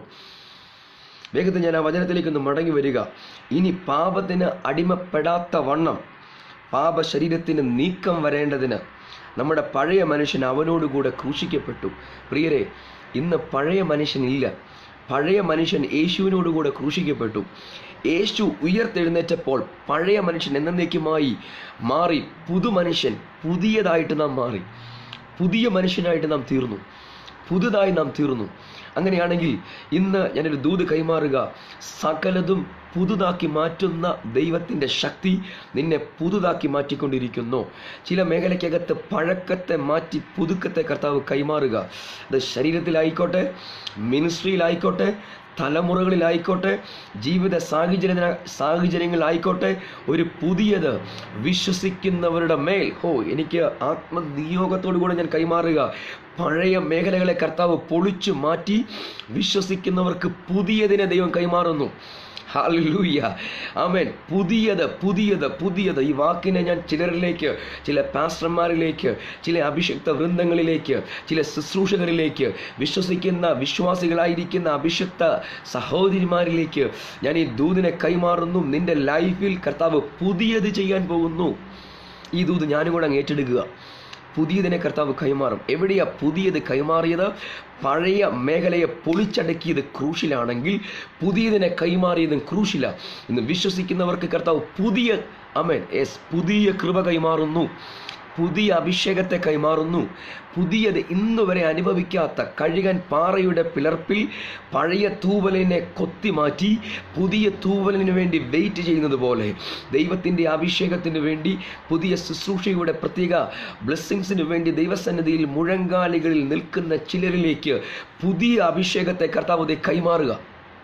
വേഗത്തിൽ ഞാൻ ആ വചനത്തിലേക്ക് ഒന്ന് മടങ്ങി വരിക ഇനി പാപത്തിന് അടിമപ്പെടാത്ത വണ്ണം പാപ ശരീരത്തിന് നീക്കം വരേണ്ടതിന് നമ്മുടെ പഴയ മനുഷ്യൻ അവനോടുകൂടെ ക്രൂശിക്കപ്പെട്ടു പ്രിയരെ ഇന്ന് പഴയ മനുഷ്യനില്ല പഴയ മനുഷ്യൻ യേശുവിനോടുകൂടെ ക്രൂശിക്കപ്പെട്ടു യേശു ഉയർത്തെഴുന്നേറ്റപ്പോൾ പഴയ മനുഷ്യൻ എന്നേക്കുമായി മാറി പുതുമനുഷ്യൻ പുതിയതായിട്ട് നാം മാറി പുതിയ മനുഷ്യനായിട്ട് നാം തീർന്നു പുതുതായി നാം തീർന്നു അങ്ങനെയാണെങ്കിൽ ഇന്ന് ഞാനൊരു ദൂത് കൈമാറുക സകലതും പുതുതാക്കി മാറ്റുന്ന ദൈവത്തിൻ്റെ ശക്തി നിന്നെ പുതുതാക്കി മാറ്റിക്കൊണ്ടിരിക്കുന്നു ചില മേഖലയ്ക്കകത്ത് പഴക്കത്തെ മാറ്റി പുതുക്കത്തെ കർത്താവ് കൈമാറുക അത് ശരീരത്തിലായിക്കോട്ടെ മിനിസ്ട്രിയിലായിക്കോട്ടെ തലമുറകളിലായിക്കോട്ടെ ജീവിത സാഹചര്യ സാഹചര്യങ്ങളിലായിക്കോട്ടെ ഒരു പുതിയത് വിശ്വസിക്കുന്നവരുടെ മേൽ ഹോ എനിക്ക് ആത്മനിയോഗത്തോടു കൂടെ ഞാൻ കൈമാറുക പഴയ മേഖലകളെ കർത്താവ് പൊളിച്ചു മാറ്റി വിശ്വസിക്കുന്നവർക്ക് പുതിയതിനെ ദൈവം കൈമാറുന്നു ഹാലൂയ ആമേൻ പുതിയത് പുതിയത് പുതിയത് ഈ വാക്കിനെ ഞാൻ ചിലരിലേക്ക് ചില പാസ്റ്റർമാരിലേക്ക് ചില അഭിഷിക്ത വൃന്ദങ്ങളിലേക്ക് ചില ശുശ്രൂഷകരിലേക്ക് വിശ്വസിക്കുന്ന വിശ്വാസികളായിരിക്കുന്ന അഭിഷിക്ത സഹോദരിമാരിലേക്ക് ഞാൻ ഈ ദൂതിനെ കൈമാറുന്നു നിന്റെ ലൈഫിൽ കർത്താവ് പുതിയത് ചെയ്യാൻ പോകുന്നു ഈ ദൂത് ഞാനും കൂടെ അങ്ങ് ഏറ്റെടുക്കുക പുതിയതിനെ കർത്താവ് കൈമാറും എവിടെയാ പുതിയത് കൈമാറിയത് പഴയ മേഖലയെ പൊളിച്ചടക്കിയത് ക്രൂശിലാണെങ്കിൽ പുതിയതിനെ കൈമാറിയതും ക്രൂശില ഇന്ന് വിശ്വസിക്കുന്നവർക്ക് കർത്താവ് പുതിയ അമേൻ എസ് പുതിയ കൃപ കൈമാറുന്നു പുതിയ അഭിഷേകത്തെ കൈമാറുന്നു പുതിയത് ഇന്ന് വരെ അനുഭവിക്കാത്ത കഴുകൻ പാറയുടെ പിളർപ്പിൽ പഴയ തൂവലിനെ കൊത്തി മാറ്റി പുതിയ തൂവലിന് വേണ്ടി വെയിറ്റ് ചെയ്യുന്നത് പോലെ ദൈവത്തിൻ്റെ അഭിഷേകത്തിന് വേണ്ടി പുതിയ ശുശ്രൂഷയുടെ പ്രത്യേക ബ്ലെസ്സിങ്സിന് വേണ്ടി ദൈവസന്നിധിയിൽ മുഴങ്കാലികളിൽ നിൽക്കുന്ന ചിലരിലേക്ക് പുതിയ അഭിഷേകത്തെ കർത്താവ് കൈമാറുക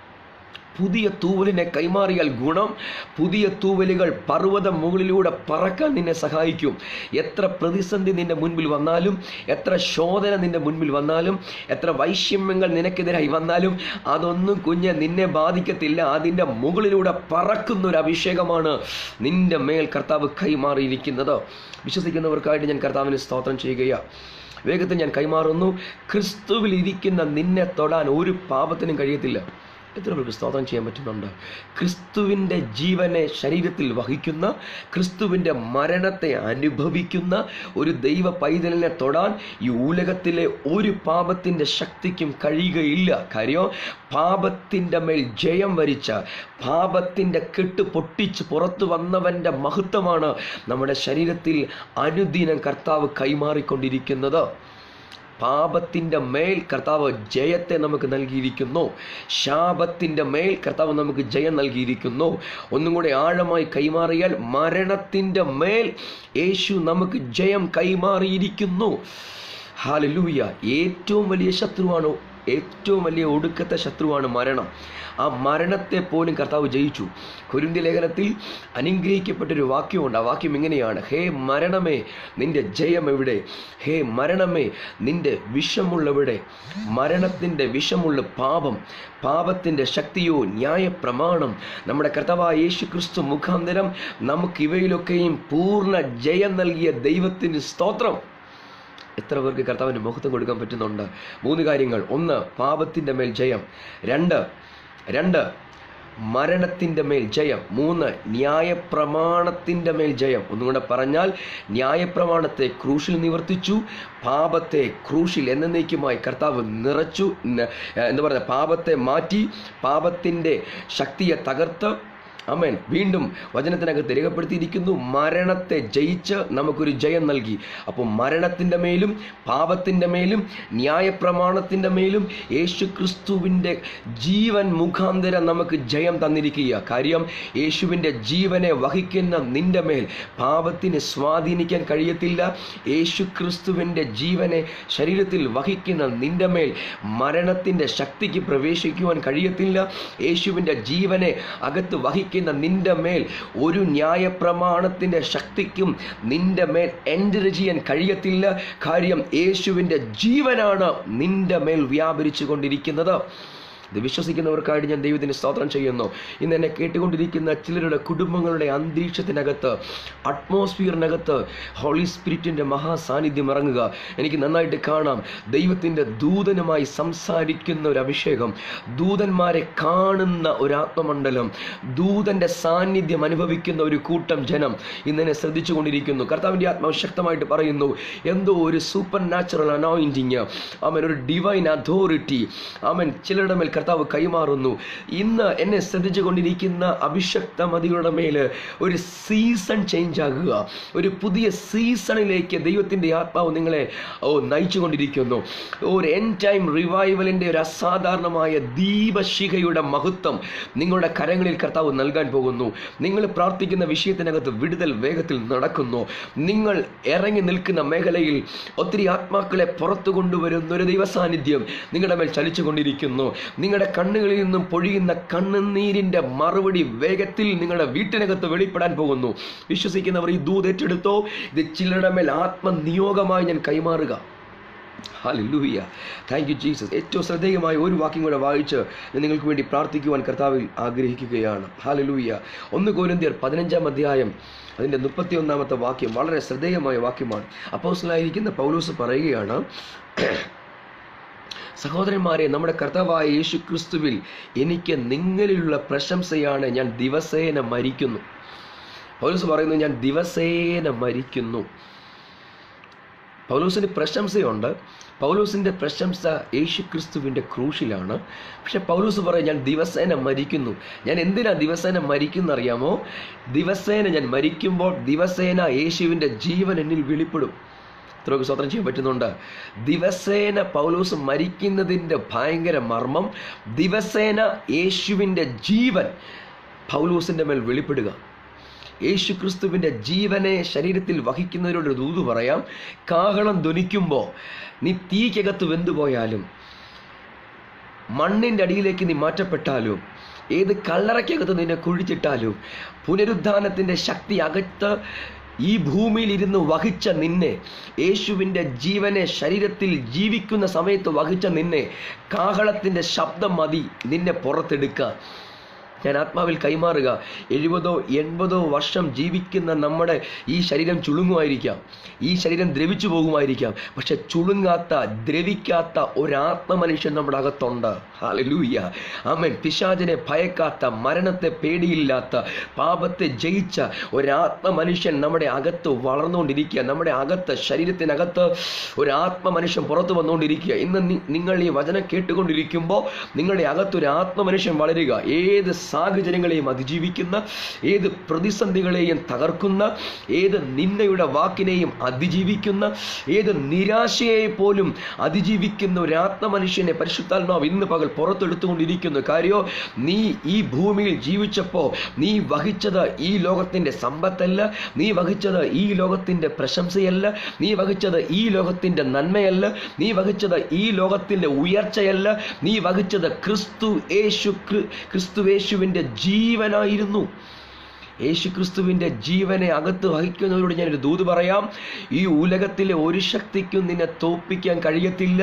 പുതിയ തൂവലിനെ കൈമാറിയാൽ ഗുണം പുതിയ തൂവലുകൾ പർവ്വതം മുകളിലൂടെ പറക്കാൻ നിന്നെ സഹായിക്കും എത്ര പ്രതിസന്ധി നിന്റെ മുൻപിൽ വന്നാലും എത്ര ശോധന നിന്റെ മുൻപിൽ വന്നാലും എത്ര വൈഷമ്യങ്ങൾ നിനക്കെതിരായി വന്നാലും അതൊന്നും കുഞ്ഞ് നിന്നെ ബാധിക്കത്തില്ല അതിൻ്റെ മുകളിലൂടെ പറക്കുന്ന ഒരു അഭിഷേകമാണ് നിന്റെ മേൽ കർത്താവ് കൈമാറിയിരിക്കുന്നത് വിശ്വസിക്കുന്നവർക്കായിട്ട് ഞാൻ കർത്താവിന് സ്തോത്രം ചെയ്യുകയാണ് വേഗത്തിൽ ഞാൻ കൈമാറുന്നു ക്രിസ്തുവിൽ ഇരിക്കുന്ന നിന്നെ തൊടാൻ ഒരു പാപത്തിനും കഴിയത്തില്ല എത്ര പേർക്ക് സ്തോത്രം ചെയ്യാൻ പറ്റുന്നുണ്ട് ക്രിസ്തുവിൻ്റെ ജീവനെ ശരീരത്തിൽ വഹിക്കുന്ന ക്രിസ്തുവിൻ്റെ മരണത്തെ അനുഭവിക്കുന്ന ഒരു ദൈവ പൈതലിനെ തൊടാൻ ഈ ഉലകത്തിലെ ഒരു പാപത്തിൻ്റെ ശക്തിക്കും കഴിയുകയില്ല കാര്യം പാപത്തിൻ്റെ മേൽ ജയം വരിച്ച പാപത്തിൻ്റെ കെട്ട് പൊട്ടിച്ച് പുറത്തു വന്നവൻ്റെ മഹത്വമാണ് നമ്മുടെ ശരീരത്തിൽ അനുദിനം കർത്താവ് കൈമാറിക്കൊണ്ടിരിക്കുന്നത് പാപത്തിൻ്റെ മേൽ കർത്താവ് ജയത്തെ നമുക്ക് നൽകിയിരിക്കുന്നു ശാപത്തിൻ്റെ മേൽ കർത്താവ് നമുക്ക് ജയം നൽകിയിരിക്കുന്നു ഒന്നും കൂടെ ആഴമായി കൈമാറിയാൽ മരണത്തിൻ്റെ മേൽ യേശു നമുക്ക് ജയം കൈമാറിയിരിക്കുന്നു ഹാലലൂയ ഏറ്റവും വലിയ ശത്രുവാണ് ഏറ്റവും വലിയ ഒടുക്കത്തെ ശത്രുവാണ് മരണം ആ മരണത്തെ പോലും കർത്താവ് ജയിച്ചു കുരുന്തി ലേഖനത്തിൽ അനുഗ്രഹിക്കപ്പെട്ടൊരു വാക്യമുണ്ട് ആ വാക്യം ഇങ്ങനെയാണ് ഹേ മരണമേ നിന്റെ ജയം എവിടെ ഹേ മരണമേ നിന്റെ വിഷമുള്ളവിടെ മരണത്തിൻ്റെ വിഷമുള്ള പാപം പാപത്തിൻ്റെ ശക്തിയോ ന്യായ പ്രമാണം നമ്മുടെ കർത്താവായ യേശു ക്രിസ്തു മുഖാന്തരം നമുക്ക് ഇവയിലൊക്കെയും പൂർണ്ണ ജയം നൽകിയ ദൈവത്തിന് സ്തോത്രം എത്ര പേർക്ക് കർത്താവിന് മഹത്വം കൊടുക്കാൻ പറ്റുന്നുണ്ട് മൂന്ന് കാര്യങ്ങൾ ഒന്ന് പാപത്തിൻ്റെ മേൽ ജയം രണ്ട് രണ്ട് മരണത്തിൻ്റെ മേൽ ജയം മൂന്ന് ന്യായപ്രമാണത്തിൻ്റെ മേൽ ജയം ഒന്നുകൂടെ പറഞ്ഞാൽ ന്യായപ്രമാണത്തെ ക്രൂശിൽ നിവർത്തിച്ചു പാപത്തെ ക്രൂശിൽ എന്നേക്കുമായി കർത്താവ് നിറച്ചു ന- എന്താ പറയുക പാപത്തെ മാറ്റി പാപത്തിൻ്റെ ശക്തിയെ തകർത്ത് അമേൻ വീണ്ടും വചനത്തിനകത്ത് രേഖപ്പെടുത്തിയിരിക്കുന്നു മരണത്തെ ജയിച്ച് നമുക്കൊരു ജയം നൽകി അപ്പോൾ മരണത്തിൻ്റെ മേലും പാപത്തിൻ്റെ മേലും ന്യായപ്രമാണത്തിൻ്റെ മേലും യേശു ക്രിസ്തുവിൻ്റെ ജീവൻ മുഖാന്തരം നമുക്ക് ജയം തന്നിരിക്കുക കാര്യം യേശുവിൻ്റെ ജീവനെ വഹിക്കുന്ന നിന്റെ മേൽ പാപത്തിന് സ്വാധീനിക്കാൻ കഴിയത്തില്ല യേശു ക്രിസ്തുവിൻ്റെ ജീവനെ ശരീരത്തിൽ വഹിക്കുന്ന നിന്റെ മേൽ മരണത്തിൻ്റെ ശക്തിക്ക് പ്രവേശിക്കുവാൻ കഴിയത്തില്ല യേശുവിൻ്റെ ജീവനെ അകത്ത് വഹിക്കുന്ന നിന്റെ മേൽ ഒരു ന്യായപ്രമാണത്തിൻ്റെ ശക്തിക്കും നിന്റെ മേൽ എൻറ്റർ ചെയ്യാൻ കഴിയത്തില്ല കാര്യം യേശുവിൻ്റെ ജീവനാണ് നിന്റെ മേൽ വ്യാപരിച്ചു കൊണ്ടിരിക്കുന്നത് ഇത് വിശ്വസിക്കുന്നവർക്കായിട്ട് ഞാൻ ദൈവത്തിന് സ്തോത്രം ചെയ്യുന്നു ഇന്ന് എന്നെ കേട്ടുകൊണ്ടിരിക്കുന്ന ചിലരുടെ കുടുംബങ്ങളുടെ അന്തരീക്ഷത്തിനകത്ത് അറ്റ്മോസ്ഫിയറിനകത്ത് ഹോളി സ്പിരിറ്റിൻ്റെ മഹാസാന്നിധ്യം ഇറങ്ങുക എനിക്ക് നന്നായിട്ട് കാണാം ദൈവത്തിൻ്റെ ദൂതനുമായി സംസാരിക്കുന്ന ഒരു അഭിഷേകം ദൂതന്മാരെ കാണുന്ന ഒരു ആത്മമണ്ഡലം ദൂതൻ്റെ സാന്നിധ്യം അനുഭവിക്കുന്ന ഒരു കൂട്ടം ജനം ഇന്നെന്നെ ശ്രദ്ധിച്ചു കൊണ്ടിരിക്കുന്നു കർത്താവിൻ്റെ ആത്മാവ് ശക്തമായിട്ട് പറയുന്നു എന്തോ ഒരു സൂപ്പർ നാച്ചുറൽ അനോയിൻറ്റിങ് അവൻ ഒരു ഡിവൈൻ അതോറിറ്റി അവൻ ചിലരുടെ മേൽ കർത്താവ് കൈമാറുന്നു ഇന്ന് എന്നെ ശ്രദ്ധിച്ചു കൊണ്ടിരിക്കുന്ന അഭിഷക്ത മതികളുടെ മേൽ ഒരു സീസൺ ചേഞ്ച് ആകുക ഒരു പുതിയ സീസണിലേക്ക് ദൈവത്തിൻ്റെ ആത്മാവ് നിങ്ങളെ ഓ നയിച്ചു കൊണ്ടിരിക്കുന്നു ഒരു എൻ ടൈം റിവൈവലിൻ്റെ ഒരു അസാധാരണമായ ദീപശിഖയുടെ മഹത്വം നിങ്ങളുടെ കരങ്ങളിൽ കർത്താവ് നൽകാൻ പോകുന്നു നിങ്ങൾ പ്രാർത്ഥിക്കുന്ന വിഷയത്തിനകത്ത് വിടുതൽ വേഗത്തിൽ നടക്കുന്നു നിങ്ങൾ ഇറങ്ങി നിൽക്കുന്ന മേഖലയിൽ ഒത്തിരി ആത്മാക്കളെ പുറത്തു കൊണ്ടുവരുന്ന ഒരു ദൈവ സാന്നിധ്യം നിങ്ങളുടെ മേൽ ചലിച്ചു കൊണ്ടിരിക്കുന്നു നിങ്ങളുടെ കണ്ണുകളിൽ നിന്നും പൊഴിയുന്ന കണ്ണുനീരിൻ്റെ മറുപടി വേഗത്തിൽ നിങ്ങളുടെ വീട്ടിനകത്ത് വെളിപ്പെടാൻ പോകുന്നു വിശ്വസിക്കുന്നവർ ഈ ദൂത് ഏറ്റെടുത്തോ ഇത് ചിലരുടെ മേൽ ആത്മനിയോഗമായി ഞാൻ കൈമാറുക ഹാലൂയ താങ്ക് യു ജീസസ് ഏറ്റവും ശ്രദ്ധേയമായ ഒരു വാക്യം കൂടെ വായിച്ച് ഞാൻ നിങ്ങൾക്ക് വേണ്ടി പ്രാർത്ഥിക്കുവാൻ കർത്താവിൽ ആഗ്രഹിക്കുകയാണ് ഹാലലൂയ ഒന്ന് കോരിന്തിയർ പതിനഞ്ചാം അധ്യായം അതിൻ്റെ മുപ്പത്തി ഒന്നാമത്തെ വാക്യം വളരെ ശ്രദ്ധേയമായ വാക്യമാണ് അപ്പോസ്റ്റലായിരിക്കുന്ന പൗലൂസ് പറയുകയാണ് സഹോദരന്മാരെ നമ്മുടെ കർത്താവായ യേശു ക്രിസ്തുവിൽ എനിക്ക് നിങ്ങളിലുള്ള പ്രശംസയാണ് ഞാൻ ദിവസേന മരിക്കുന്നു പൗലൂസ് പറയുന്നു ഞാൻ ദിവസേന മരിക്കുന്നു പൗലൂസിന് പ്രശംസയുണ്ട് പൗലൂസിൻ്റെ പ്രശംസ യേശു ക്രിസ്തുവിൻ്റെ ക്രൂശിലാണ് പക്ഷെ പൗലൂസ് പറയും ഞാൻ ദിവസേന മരിക്കുന്നു ഞാൻ എന്തിനാ ദിവസേന മരിക്കുന്ന അറിയാമോ ദിവസേന ഞാൻ മരിക്കുമ്പോൾ ദിവസേന യേശുവിൻ്റെ ജീവൻ എന്നിൽ വെളിപ്പെടും ഇത്രയൊക്കെ സ്വതന്ത്രം ചെയ്യാൻ പറ്റുന്നുണ്ട് ദിവസേന പൗലൂസ് മരിക്കുന്നതിൻ്റെ ഭയങ്കര മർമ്മം ദിവസേന യേശുവിൻ്റെ ജീവൻ പൗലൂസിൻ്റെ മേൽ വെളിപ്പെടുക യേശു ക്രിസ്തുവിൻ്റെ ജീവനെ ശരീരത്തിൽ വഹിക്കുന്നവരോട് ഒരു ദൂത് പറയാം കാഹളം ധ്വനിക്കുമ്പോൾ നീ തീക്കകത്ത് വെന്തുപോയാലും മണ്ണിൻ്റെ അടിയിലേക്ക് നീ മാറ്റപ്പെട്ടാലും ഏത് കല്ലറയ്ക്കകത്ത് നിന്നെ കുഴിച്ചിട്ടാലും പുനരുദ്ധാനത്തിൻ്റെ ശക്തി അകത്ത് ഈ ഭൂമിയിൽ ഇരുന്ന് വഹിച്ച നിന്നെ യേശുവിൻ്റെ ജീവനെ ശരീരത്തിൽ ജീവിക്കുന്ന സമയത്ത് വഹിച്ച നിന്നെ കാഹളത്തിൻ്റെ ശബ്ദം മതി നിന്നെ പുറത്തെടുക്കുക ഞാൻ ആത്മാവിൽ കൈമാറുക എഴുപതോ എൺപതോ വർഷം ജീവിക്കുന്ന നമ്മുടെ ഈ ശരീരം ചുളുങ്ങുമായിരിക്കാം ഈ ശരീരം ദ്രവിച്ചു പോകുമായിരിക്കാം പക്ഷെ ചുളുങ്ങാത്ത ദ്രവിക്കാത്ത ഒരാത്മ മനുഷ്യൻ നമ്മുടെ അകത്തുണ്ട് ഹാലലൂയ ആമൻ പിശാചിനെ ഭയക്കാത്ത മരണത്തെ പേടിയില്ലാത്ത പാപത്തെ ജയിച്ച ഒരാത്മ മനുഷ്യൻ നമ്മുടെ അകത്ത് വളർന്നുകൊണ്ടിരിക്കുക നമ്മുടെ അകത്ത് ശരീരത്തിനകത്ത് ഒരാത്മ മനുഷ്യൻ പുറത്തു വന്നുകൊണ്ടിരിക്കുക ഇന്ന് നി- നിങ്ങൾ ഈ വചനം കേട്ടുകൊണ്ടിരിക്കുമ്പോൾ നിങ്ങളുടെ അകത്തൊരു ആത്മ മനുഷ്യൻ വളരുക ഏത് സാഹചര്യങ്ങളെയും അതിജീവിക്കുന്ന ഏത് പ്രതിസന്ധികളെയും തകർക്കുന്ന ഏത് നിന്നയുടെ വാക്കിനെയും അതിജീവിക്കുന്ന ഏത് നിരാശയെ പോലും അതിജീവിക്കുന്ന ഒരു ആത്മമനുഷ്യനെ പരിശുദ്ധാത്മാവ് ഇന്ന് പകൽ പുറത്തെടുത്തുകൊണ്ടിരിക്കുന്നു കാര്യോ നീ ഈ ഭൂമിയിൽ ജീവിച്ചപ്പോൾ നീ വഹിച്ചത് ഈ ലോകത്തിൻ്റെ സമ്പത്തല്ല നീ വഹിച്ചത് ഈ ലോകത്തിൻ്റെ പ്രശംസയല്ല നീ വഹിച്ചത് ഈ ലോകത്തിൻ്റെ നന്മയല്ല നീ വഹിച്ചത് ഈ ലോകത്തിൻ്റെ ഉയർച്ചയല്ല നീ വഹിച്ചത് ക്രിസ്തു യേശു ക്രി- ക്രിസ്തു യേശുവിൻ്റെ ജീവനായിരുന്നു യേശു ക്രിസ്തുവിൻ്റെ ജീവനെ അകത്ത് വഹിക്കുന്നവരോട് ഞാനൊരു ദൂത് പറയാം ഈ ഉലകത്തിലെ ഒരു ശക്തിക്കും നിന്നെ തോപ്പിക്കാൻ കഴിയത്തില്ല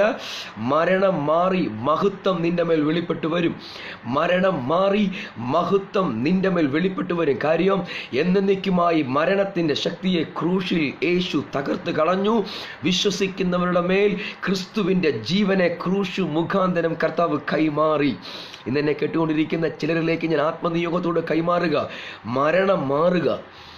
മരണം മാറി മഹത്വം നിന്റെ മേൽ വെളിപ്പെട്ടു വരും മരണം മാറി മഹത്വം നിന്റെ മേൽ വെളിപ്പെട്ടു വരും കാര്യം എന്നേക്കുമായി മരണത്തിൻ്റെ ശക്തിയെ ക്രൂശിൽ യേശു തകർത്ത് കളഞ്ഞു വിശ്വസിക്കുന്നവരുടെ മേൽ ക്രിസ്തുവിൻ്റെ ജീവനെ ക്രൂശു മുഖാന്തരം കർത്താവ് കൈമാറി ഇന്ന് എന്നെ കേട്ടുകൊണ്ടിരിക്കുന്ന ചിലരിലേക്ക് ഞാൻ ആത്മനിയോഗത്തോട് കൈമാറുക മരണം മാറുക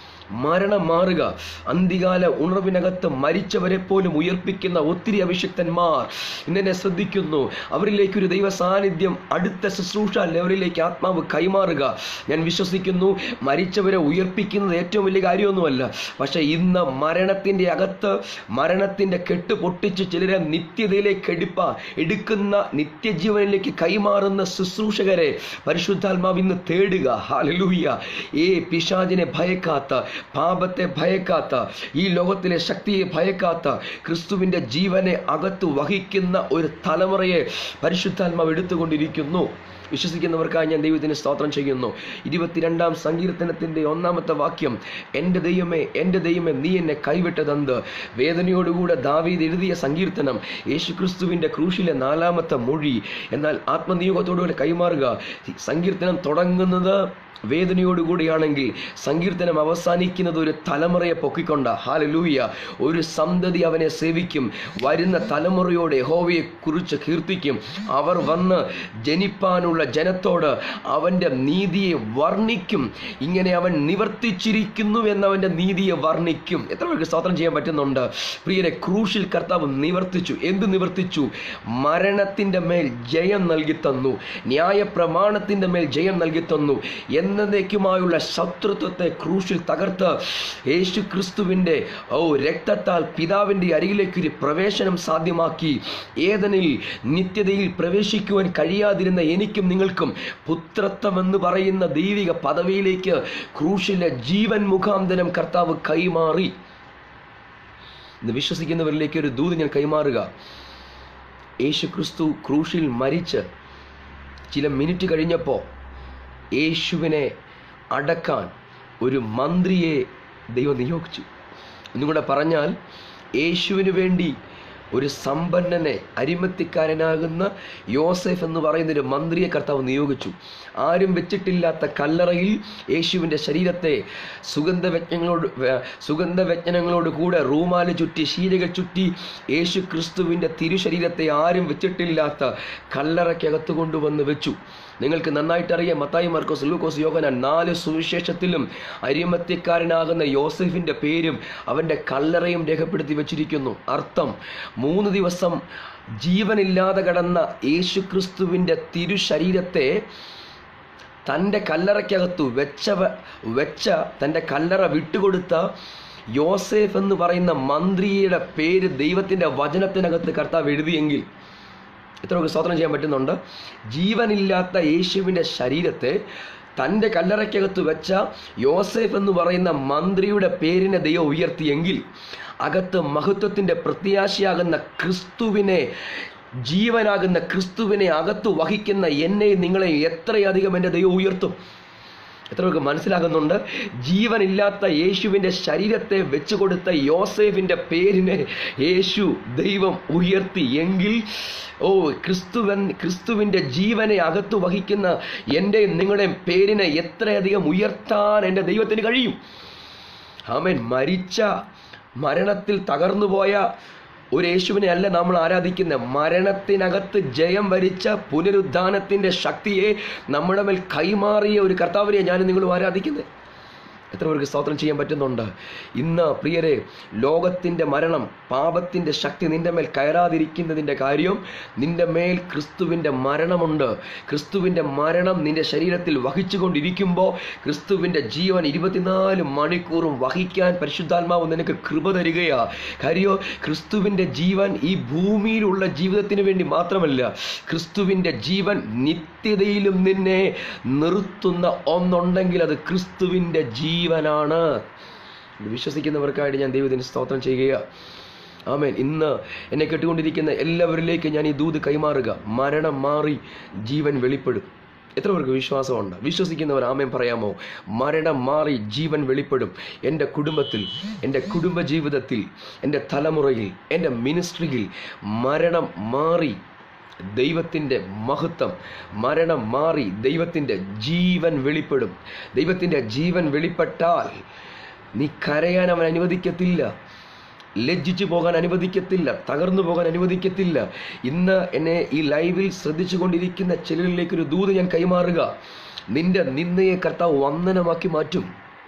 മരണം മാറുക അന്തികാല ഉണർവിനകത്ത് മരിച്ചവരെ പോലും ഉയർപ്പിക്കുന്ന ഒത്തിരി അഭിഷിക്തന്മാർ ഇന്നെന്നെ ശ്രദ്ധിക്കുന്നു അവരിലേക്ക് ഒരു ദൈവ സാന്നിധ്യം അടുത്ത ശുശ്രൂഷ ലെവലിലേക്ക് ആത്മാവ് കൈമാറുക ഞാൻ വിശ്വസിക്കുന്നു മരിച്ചവരെ ഉയർപ്പിക്കുന്നത് ഏറ്റവും വലിയ കാര്യമൊന്നുമല്ല പക്ഷെ ഇന്ന് മരണത്തിൻ്റെ അകത്ത് മരണത്തിൻ്റെ കെട്ട് പൊട്ടിച്ച് ചിലരെ നിത്യതയിലേക്ക് എടുപ്പ എടുക്കുന്ന നിത്യജീവനിലേക്ക് കൈമാറുന്ന ശുശ്രൂഷകരെ പരിശുദ്ധാത്മാവ് ഇന്ന് തേടുക ഹാലലൂയ ഏ പിശാചിനെ ഭയക്കാത്ത പാപത്തെ ഭയക്കാത്ത ഈ ലോകത്തിലെ ശക്തിയെ ഭയക്കാത്ത ക്രിസ്തുവിൻ്റെ ജീവനെ അകത്ത് വഹിക്കുന്ന ഒരു തലമുറയെ പരിശുദ്ധാത്മാവ് എടുത്തുകൊണ്ടിരിക്കുന്നു വിശ്വസിക്കുന്നവർക്കായി ഞാൻ ദൈവത്തിന് സ്തോത്രം ചെയ്യുന്നു ഇരുപത്തിരണ്ടാം സങ്കീർത്തനത്തിൻ്റെ ഒന്നാമത്തെ വാക്യം എൻ്റെ ദൈവമേ എൻ്റെ ദൈവമേ നീ എന്നെ കൈവിട്ടതെന്ത് വേദനയോടുകൂടെ ദാവീദ് എഴുതിയ സങ്കീർത്തനം യേശുക്രിസ്തുവിൻ്റെ ക്രൂശിലെ നാലാമത്തെ മൊഴി എന്നാൽ ആത്മനിയോഗത്തോടുകൂടെ കൈമാറുക സങ്കീർത്തനം തുടങ്ങുന്നത് വേദനയോടുകൂടിയാണെങ്കിൽ സങ്കീർത്തനം അവസാനിക്കുന്നത് ഒരു തലമുറയെ പൊക്കിക്കൊണ്ട ഹാലലൂയ ഒരു സന്തതി അവനെ സേവിക്കും വരുന്ന തലമുറയോട് യഹോവയെ കുറിച്ച് കീർത്തിക്കും അവർ വന്ന് ജനിപ്പാനുള്ള ജനത്തോട് അവൻ്റെ നീതിയെ വർണ്ണിക്കും ഇങ്ങനെ അവൻ നിവർത്തിച്ചിരിക്കുന്നു എന്നവൻ്റെ നീതിയെ വർണ്ണിക്കും എത്ര പേർക്ക് സ്തോത്രം ചെയ്യാൻ പറ്റുന്നുണ്ട് പ്രിയരെ ക്രൂശിൽ കർത്താവ് നിവർത്തിച്ചു എന്ത് നിവർത്തിച്ചു മരണത്തിൻ്റെ മേൽ ജയം നൽകി തന്നു ന്യായ പ്രമാണത്തിൻ്റെ മേൽ ജയം നൽകി തന്നു എന്നേക്കുമായുള്ള ശത്രുത്വത്തെ ക്രൂശിൽ തകർത്ത് യേശു ക്രിസ്തുവിൻ്റെ ഓ രക്തത്താൽ പിതാവിൻ്റെ അരികിലേക്ക് ഒരു പ്രവേശനം സാധ്യമാക്കി ഏതനിൽ നിത്യതയിൽ പ്രവേശിക്കുവാൻ കഴിയാതിരുന്ന എനിക്കും നിങ്ങൾക്കും പുത്രത്വം എന്ന് പറയുന്ന ദൈവിക പദവിയിലേക്ക് ക്രൂശിലെ ജീവൻ മുഖാന്തരം കർത്താവ് കൈമാറി ഇന്ന് വിശ്വസിക്കുന്നവരിലേക്ക് ഒരു ദൂത് ഞാൻ കൈമാറുക യേശു ക്രിസ്തു ക്രൂശിൽ മരിച്ച് ചില മിനിറ്റ് കഴിഞ്ഞപ്പോൾ യേശുവിനെ അടക്കാൻ ഒരു മന്ത്രിയെ ദൈവം നിയോഗിച്ചു ഒന്നുകൂടെ പറഞ്ഞാൽ യേശുവിന് വേണ്ടി ഒരു സമ്പന്നനെ അരിമത്തിക്കാരനാകുന്ന യോസെഫ് എന്ന് പറയുന്ന ഒരു മന്ത്രിയെ കർത്താവ് നിയോഗിച്ചു ആരും വെച്ചിട്ടില്ലാത്ത കല്ലറയിൽ യേശുവിൻ്റെ ശരീരത്തെ സുഗന്ധവ്യജ്ഞങ്ങളോട് വ- സുഗന്ധവ്യജ്ഞനങ്ങളോട് കൂടെ റൂമാല് ചുറ്റി ശീലകൾ ചുറ്റി യേശു ക്രിസ്തുവിൻ്റെ തിരുശരീരത്തെ ആരും വെച്ചിട്ടില്ലാത്ത കല്ലറയ്ക്കകത്ത് കൊണ്ടുവന്ന് വെച്ചു നിങ്ങൾക്ക് നന്നായിട്ട് അറിയാം മത്തായി മർക്കോസ് ലൂക്കോസ് യോഹനാൻ നാല് സുവിശേഷത്തിലും അരിമത്യക്കാരനാകുന്ന യോസെഫിൻ്റെ പേരും അവൻ്റെ കല്ലറയും രേഖപ്പെടുത്തി വച്ചിരിക്കുന്നു അർത്ഥം മൂന്ന് ദിവസം ജീവനില്ലാതെ കടന്ന യേശു ക്രിസ്തുവിൻ്റെ തിരുശരീരത്തെ തൻ്റെ കല്ലറയ്ക്കകത്തു വെച്ച വെച്ച തൻ്റെ കല്ലറ വിട്ടുകൊടുത്ത യോസേഫ് എന്ന് പറയുന്ന മന്ത്രിയുടെ പേര് ദൈവത്തിൻ്റെ വചനത്തിനകത്ത് കർത്താവ് എഴുതിയെങ്കിൽ എത്ര പേർക്ക് സ്തോത്രം ചെയ്യാൻ പറ്റുന്നുണ്ട് ജീവനില്ലാത്ത യേശുവിൻ്റെ ശരീരത്തെ തൻ്റെ കല്ലറയ്ക്കകത്ത് വെച്ച യോസേഫ് എന്ന് പറയുന്ന മന്ത്രിയുടെ പേരിനെ ദൈവം ഉയർത്തിയെങ്കിൽ അകത്ത് മഹത്വത്തിൻ്റെ പ്രത്യാശയാകുന്ന ക്രിസ്തുവിനെ ജീവനാകുന്ന ക്രിസ്തുവിനെ അകത്ത് വഹിക്കുന്ന എന്നെ നിങ്ങളെ എത്രയധികം എൻ്റെ ദൈവം ഉയർത്തും എത്ര പേർക്ക് മനസ്സിലാകുന്നുണ്ട് ജീവനില്ലാത്ത യേശുവിൻ്റെ ശരീരത്തെ വെച്ചു കൊടുത്ത യോസേഫിൻ്റെ പേരിനെ യേശു ദൈവം ഉയർത്തി എങ്കിൽ ഓ ക്രിസ്തുവൻ ക്രിസ്തുവിൻ്റെ ജീവനെ അകത്തു വഹിക്കുന്ന എൻ്റെയും നിങ്ങളുടെയും പേരിനെ എത്രയധികം ഉയർത്താൻ എൻ്റെ ദൈവത്തിന് കഴിയും ആമേൻ മരിച്ച മരണത്തിൽ തകർന്നുപോയ ഒരു യേശുവിനെ അല്ല നമ്മൾ ആരാധിക്കുന്നത് മരണത്തിനകത്ത് ജയം വരിച്ച പുനരുദ്ധാനത്തിൻ്റെ ശക്തിയെ നമ്മുടെ മേൽ കൈമാറിയ ഒരു കർത്താവിനെ ഞാൻ നിങ്ങളും ആരാധിക്കുന്നത് എത്ര പേർക്ക് സ്തോത്രം ചെയ്യാൻ പറ്റുന്നുണ്ട് ഇന്ന് പ്രിയരെ ലോകത്തിൻ്റെ മരണം പാപത്തിൻ്റെ ശക്തി നിന്റെ മേൽ കയറാതിരിക്കുന്നതിൻ്റെ കാര്യം നിന്റെ മേൽ ക്രിസ്തുവിൻ്റെ മരണമുണ്ട് ക്രിസ്തുവിൻ്റെ മരണം നിന്റെ ശരീരത്തിൽ വഹിച്ചുകൊണ്ടിരിക്കുമ്പോൾ ക്രിസ്തുവിൻ്റെ ജീവൻ ഇരുപത്തിനാല് മണിക്കൂറും വഹിക്കാൻ പരിശുദ്ധാത്മാവ് നിനക്ക് കൃപ തരികയാ കാര്യോ ക്രിസ്തുവിൻ്റെ ജീവൻ ഈ ഭൂമിയിലുള്ള ജീവിതത്തിന് വേണ്ടി മാത്രമല്ല ക്രിസ്തുവിൻ്റെ ജീവൻ നിത്യതയിലും നിന്നെ നിർത്തുന്ന ഒന്നുണ്ടെങ്കിൽ അത് ക്രിസ്തുവിൻ്റെ ജീവനാണ് ഇത് വിശ്വസിക്കുന്നവർക്കായിട്ട് ഞാൻ ദൈവത്തിന് സ്തോത്രം ചെയ്യുക ആമേൻ ഇന്ന് എന്നെ കേട്ടുകൊണ്ടിരിക്കുന്ന എല്ലാവരിലേക്കും ഞാൻ ഈ ദൂത് കൈമാറുക മരണം മാറി ജീവൻ വെളിപ്പെടും എത്ര പേർക്ക് വിശ്വാസമുണ്ട് വിശ്വസിക്കുന്നവർ ആമേൻ പറയാമോ മരണം മാറി ജീവൻ വെളിപ്പെടും എൻ്റെ കുടുംബത്തിൽ എൻ്റെ കുടുംബ ജീവിതത്തിൽ എൻ്റെ തലമുറയിൽ എൻ്റെ മിനിസ്ട്രിയിൽ മരണം മാറി ദൈവത്തിൻ്റെ മഹത്വം മരണം മാറി ദൈവത്തിൻ്റെ ജീവൻ വെളിപ്പെടും ദൈവത്തിൻ്റെ ജീവൻ വെളിപ്പെട്ടാൽ നീ കരയാൻ അവൻ അനുവദിക്കത്തില്ല ലജ്ജിച്ചു പോകാൻ അനുവദിക്കത്തില്ല തകർന്നു പോകാൻ അനുവദിക്കത്തില്ല ഇന്ന് എന്നെ ഈ ലൈവിൽ ശ്രദ്ധിച്ചു കൊണ്ടിരിക്കുന്ന ചിലരിലേക്ക് ഒരു ദൂത് ഞാൻ കൈമാറുക നിന്റെ നിന്നയെ കർത്താവ് വന്ദനമാക്കി മാറ്റും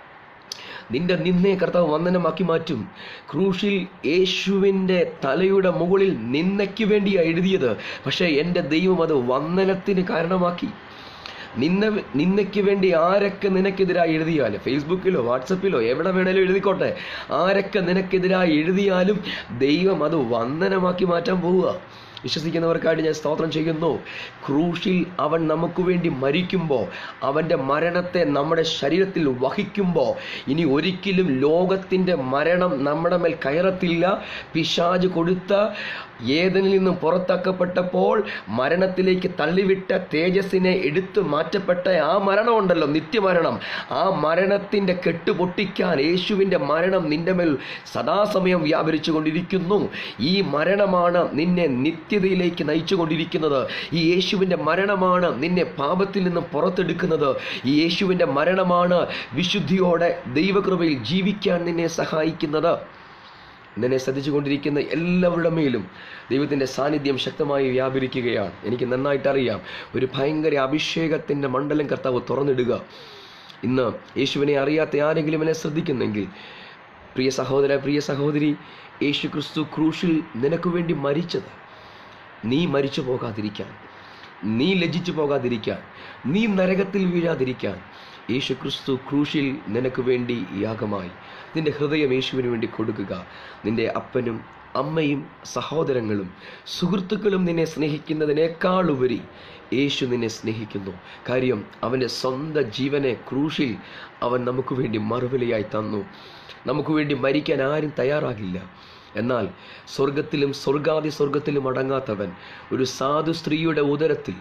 നിന്റെ നിന്നയെ കർത്താവ് വന്ദനമാക്കി മാറ്റും ക്രൂശിൽ യേശുവിൻ്റെ തലയുടെ മുകളിൽ നിന്നയ്ക്ക് വേണ്ടിയാണ് എഴുതിയത് പക്ഷേ എൻ്റെ ദൈവം അത് വന്ദനത്തിന് കാരണമാക്കി നിന്ന നിന്നയ്ക്ക് വേണ്ടി ആരൊക്കെ നിനക്കെതിരായി എഴുതിയാലും ഫേസ്ബുക്കിലോ വാട്സപ്പിലോ എവിടെ വേണേലും എഴുതിക്കോട്ടെ ആരൊക്കെ നിനക്കെതിരായി എഴുതിയാലും ദൈവം അത് വന്ദനമാക്കി മാറ്റാൻ പോവുക വിശ്വസിക്കുന്നവർക്കായിട്ട് ഞാൻ സ്തോത്രം ചെയ്യുന്നു ക്രൂശിൽ അവൻ നമുക്ക് വേണ്ടി മരിക്കുമ്പോൾ അവൻ്റെ മരണത്തെ നമ്മുടെ ശരീരത്തിൽ വഹിക്കുമ്പോൾ ഇനി ഒരിക്കലും ലോകത്തിൻ്റെ മരണം നമ്മുടെ മേൽ കയറത്തില്ല പിശാജ് കൊടുത്ത ഏതിനിൽ നിന്നും പുറത്താക്കപ്പെട്ടപ്പോൾ മരണത്തിലേക്ക് തള്ളിവിട്ട തേജസ്സിനെ എടുത്തു മാറ്റപ്പെട്ട ആ മരണമുണ്ടല്ലോ നിത്യമരണം ആ മരണത്തിൻ്റെ കെട്ട് പൊട്ടിക്കാൻ യേശുവിൻ്റെ മരണം നിന്റെ മേൽ സദാസമയം വ്യാപരിച്ചു കൊണ്ടിരിക്കുന്നു ഈ മരണമാണ് നിന്നെ നിത്യതയിലേക്ക് നയിച്ചു കൊണ്ടിരിക്കുന്നത് ഈ യേശുവിൻ്റെ മരണമാണ് നിന്നെ പാപത്തിൽ നിന്നും പുറത്തെടുക്കുന്നത് ഈ യേശുവിൻ്റെ മരണമാണ് വിശുദ്ധിയോടെ ദൈവകൃപയിൽ ജീവിക്കാൻ നിന്നെ സഹായിക്കുന്നത് നിന്നെ ശ്രദ്ധിച്ചുകൊണ്ടിരിക്കുന്ന എല്ലാവരുടെ മേലും ദൈവത്തിൻ്റെ സാന്നിധ്യം ശക്തമായി വ്യാപരിക്കുകയാണ് എനിക്ക് നന്നായിട്ട് അറിയാം ഒരു ഭയങ്കര അഭിഷേകത്തിൻ്റെ മണ്ഡലം കർത്താവ് തുറന്നിടുക ഇന്ന് യേശുവിനെ അറിയാത്ത ആരെങ്കിലും എന്നെ ശ്രദ്ധിക്കുന്നെങ്കിൽ പ്രിയ സഹോദര പ്രിയ സഹോദരി യേശു ക്രിസ്തു ക്രൂശിൽ നിനക്ക് വേണ്ടി മരിച്ചത് നീ മരിച്ചു പോകാതിരിക്കാൻ നീ ലജ്ജിച്ചു പോകാതിരിക്കാൻ നീ നരകത്തിൽ വീഴാതിരിക്കാൻ യേശു ക്രിസ്തു ക്രൂശിൽ നിനക്ക് വേണ്ടി യാഗമായി നിന്റെ ഹൃദയം യേശുവിന് വേണ്ടി കൊടുക്കുക നിന്റെ അപ്പനും അമ്മയും സഹോദരങ്ങളും സുഹൃത്തുക്കളും നിന്നെ സ്നേഹിക്കുന്നതിനേക്കാളുപരി യേശു നിന്നെ സ്നേഹിക്കുന്നു കാര്യം അവൻ്റെ സ്വന്തം ജീവനെ ക്രൂശിൽ അവൻ നമുക്ക് വേണ്ടി മറുവിലയായി തന്നു നമുക്ക് വേണ്ടി മരിക്കാൻ ആരും തയ്യാറാകില്ല എന്നാൽ സ്വർഗത്തിലും സ്വർഗാദി സ്വർഗത്തിലും അടങ്ങാത്തവൻ ഒരു സാധു സ്ത്രീയുടെ ഉദരത്തിൽ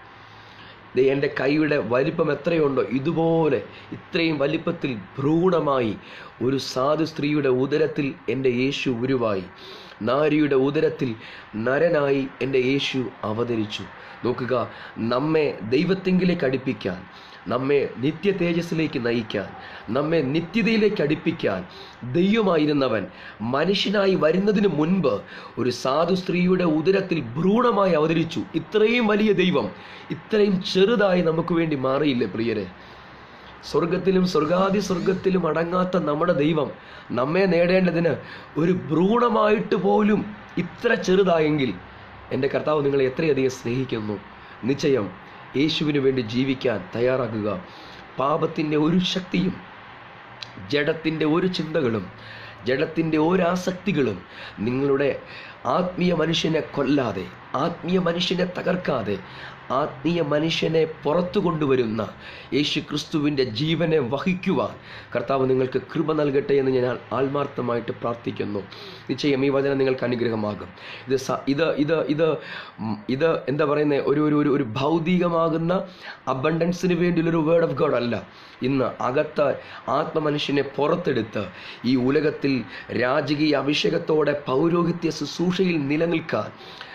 ദേ എൻ്റെ കൈയുടെ വലിപ്പം എത്രയുണ്ടോ ഇതുപോലെ ഇത്രയും വലിപ്പത്തിൽ ഭ്രൂണമായി ഒരു സാധു സ്ത്രീയുടെ ഉദരത്തിൽ എൻ്റെ യേശു ഉരുവായി നാരിയുടെ ഉദരത്തിൽ നരനായി എൻ്റെ യേശു അവതരിച്ചു നോക്കുക നമ്മെ ദൈവത്തെങ്കിലേക്ക് അടുപ്പിക്കാൻ നമ്മെ നിത്യ തേജസ്സിലേക്ക് നയിക്കാൻ നമ്മെ നിത്യതയിലേക്ക് അടുപ്പിക്കാൻ ദൈവമായിരുന്നവൻ മനുഷ്യനായി വരുന്നതിന് മുൻപ് ഒരു സാധു സ്ത്രീയുടെ ഉദരത്തിൽ ഭ്രൂണമായി അവതരിച്ചു ഇത്രയും വലിയ ദൈവം ഇത്രയും ചെറുതായി നമുക്ക് വേണ്ടി മാറിയില്ലേ പ്രിയരെ സ്വർഗത്തിലും സ്വർഗാദി സ്വർഗത്തിലും അടങ്ങാത്ത നമ്മുടെ ദൈവം നമ്മെ നേടേണ്ടതിന് ഒരു ഭ്രൂണമായിട്ട് പോലും ഇത്ര ചെറുതായെങ്കിൽ എൻ്റെ കർത്താവ് നിങ്ങളെ എത്രയധികം സ്നേഹിക്കുന്നു നിശ്ചയം യേശുവിന് വേണ്ടി ജീവിക്കാൻ തയ്യാറാകുക പാപത്തിൻ്റെ ഒരു ശക്തിയും ജഡത്തിൻ്റെ ഒരു ചിന്തകളും ജഡത്തിൻ്റെ ഒരു ആസക്തികളും നിങ്ങളുടെ ആത്മീയ മനുഷ്യനെ കൊല്ലാതെ ആത്മീയ മനുഷ്യനെ തകർക്കാതെ ആത്മീയ മനുഷ്യനെ പുറത്തു കൊണ്ടുവരുന്ന യേശു ക്രിസ്തുവിൻ്റെ ജീവനെ വഹിക്കുവാൻ കർത്താവ് നിങ്ങൾക്ക് കൃപ നൽകട്ടെ എന്ന് ഞാൻ ആത്മാർത്ഥമായിട്ട് പ്രാർത്ഥിക്കുന്നു നിശ്ചയം ഈ വചനം നിങ്ങൾക്ക് അനുഗ്രഹമാകും ഇത് സ ഇത് ഇത് ഇത് ഉം, ഇത് എന്താ പറയുന്നത് ഒരു ഒരു ഒരു ഒരു ഭൗതികമാകുന്ന അബണ്ടൻസിന് വേണ്ടിയുള്ളൊരു വേർഡ് ഓഫ് ഗോഡ് അല്ല ഇന്ന് അകത്ത ആത്മമനുഷ്യനെ പുറത്തെടുത്ത് ഈ ഉലകത്തിൽ രാജകീയ അഭിഷേകത്തോടെ പൗരോഹിത്യ ശുശ്രൂഷയിൽ നിലനിൽക്കാൻ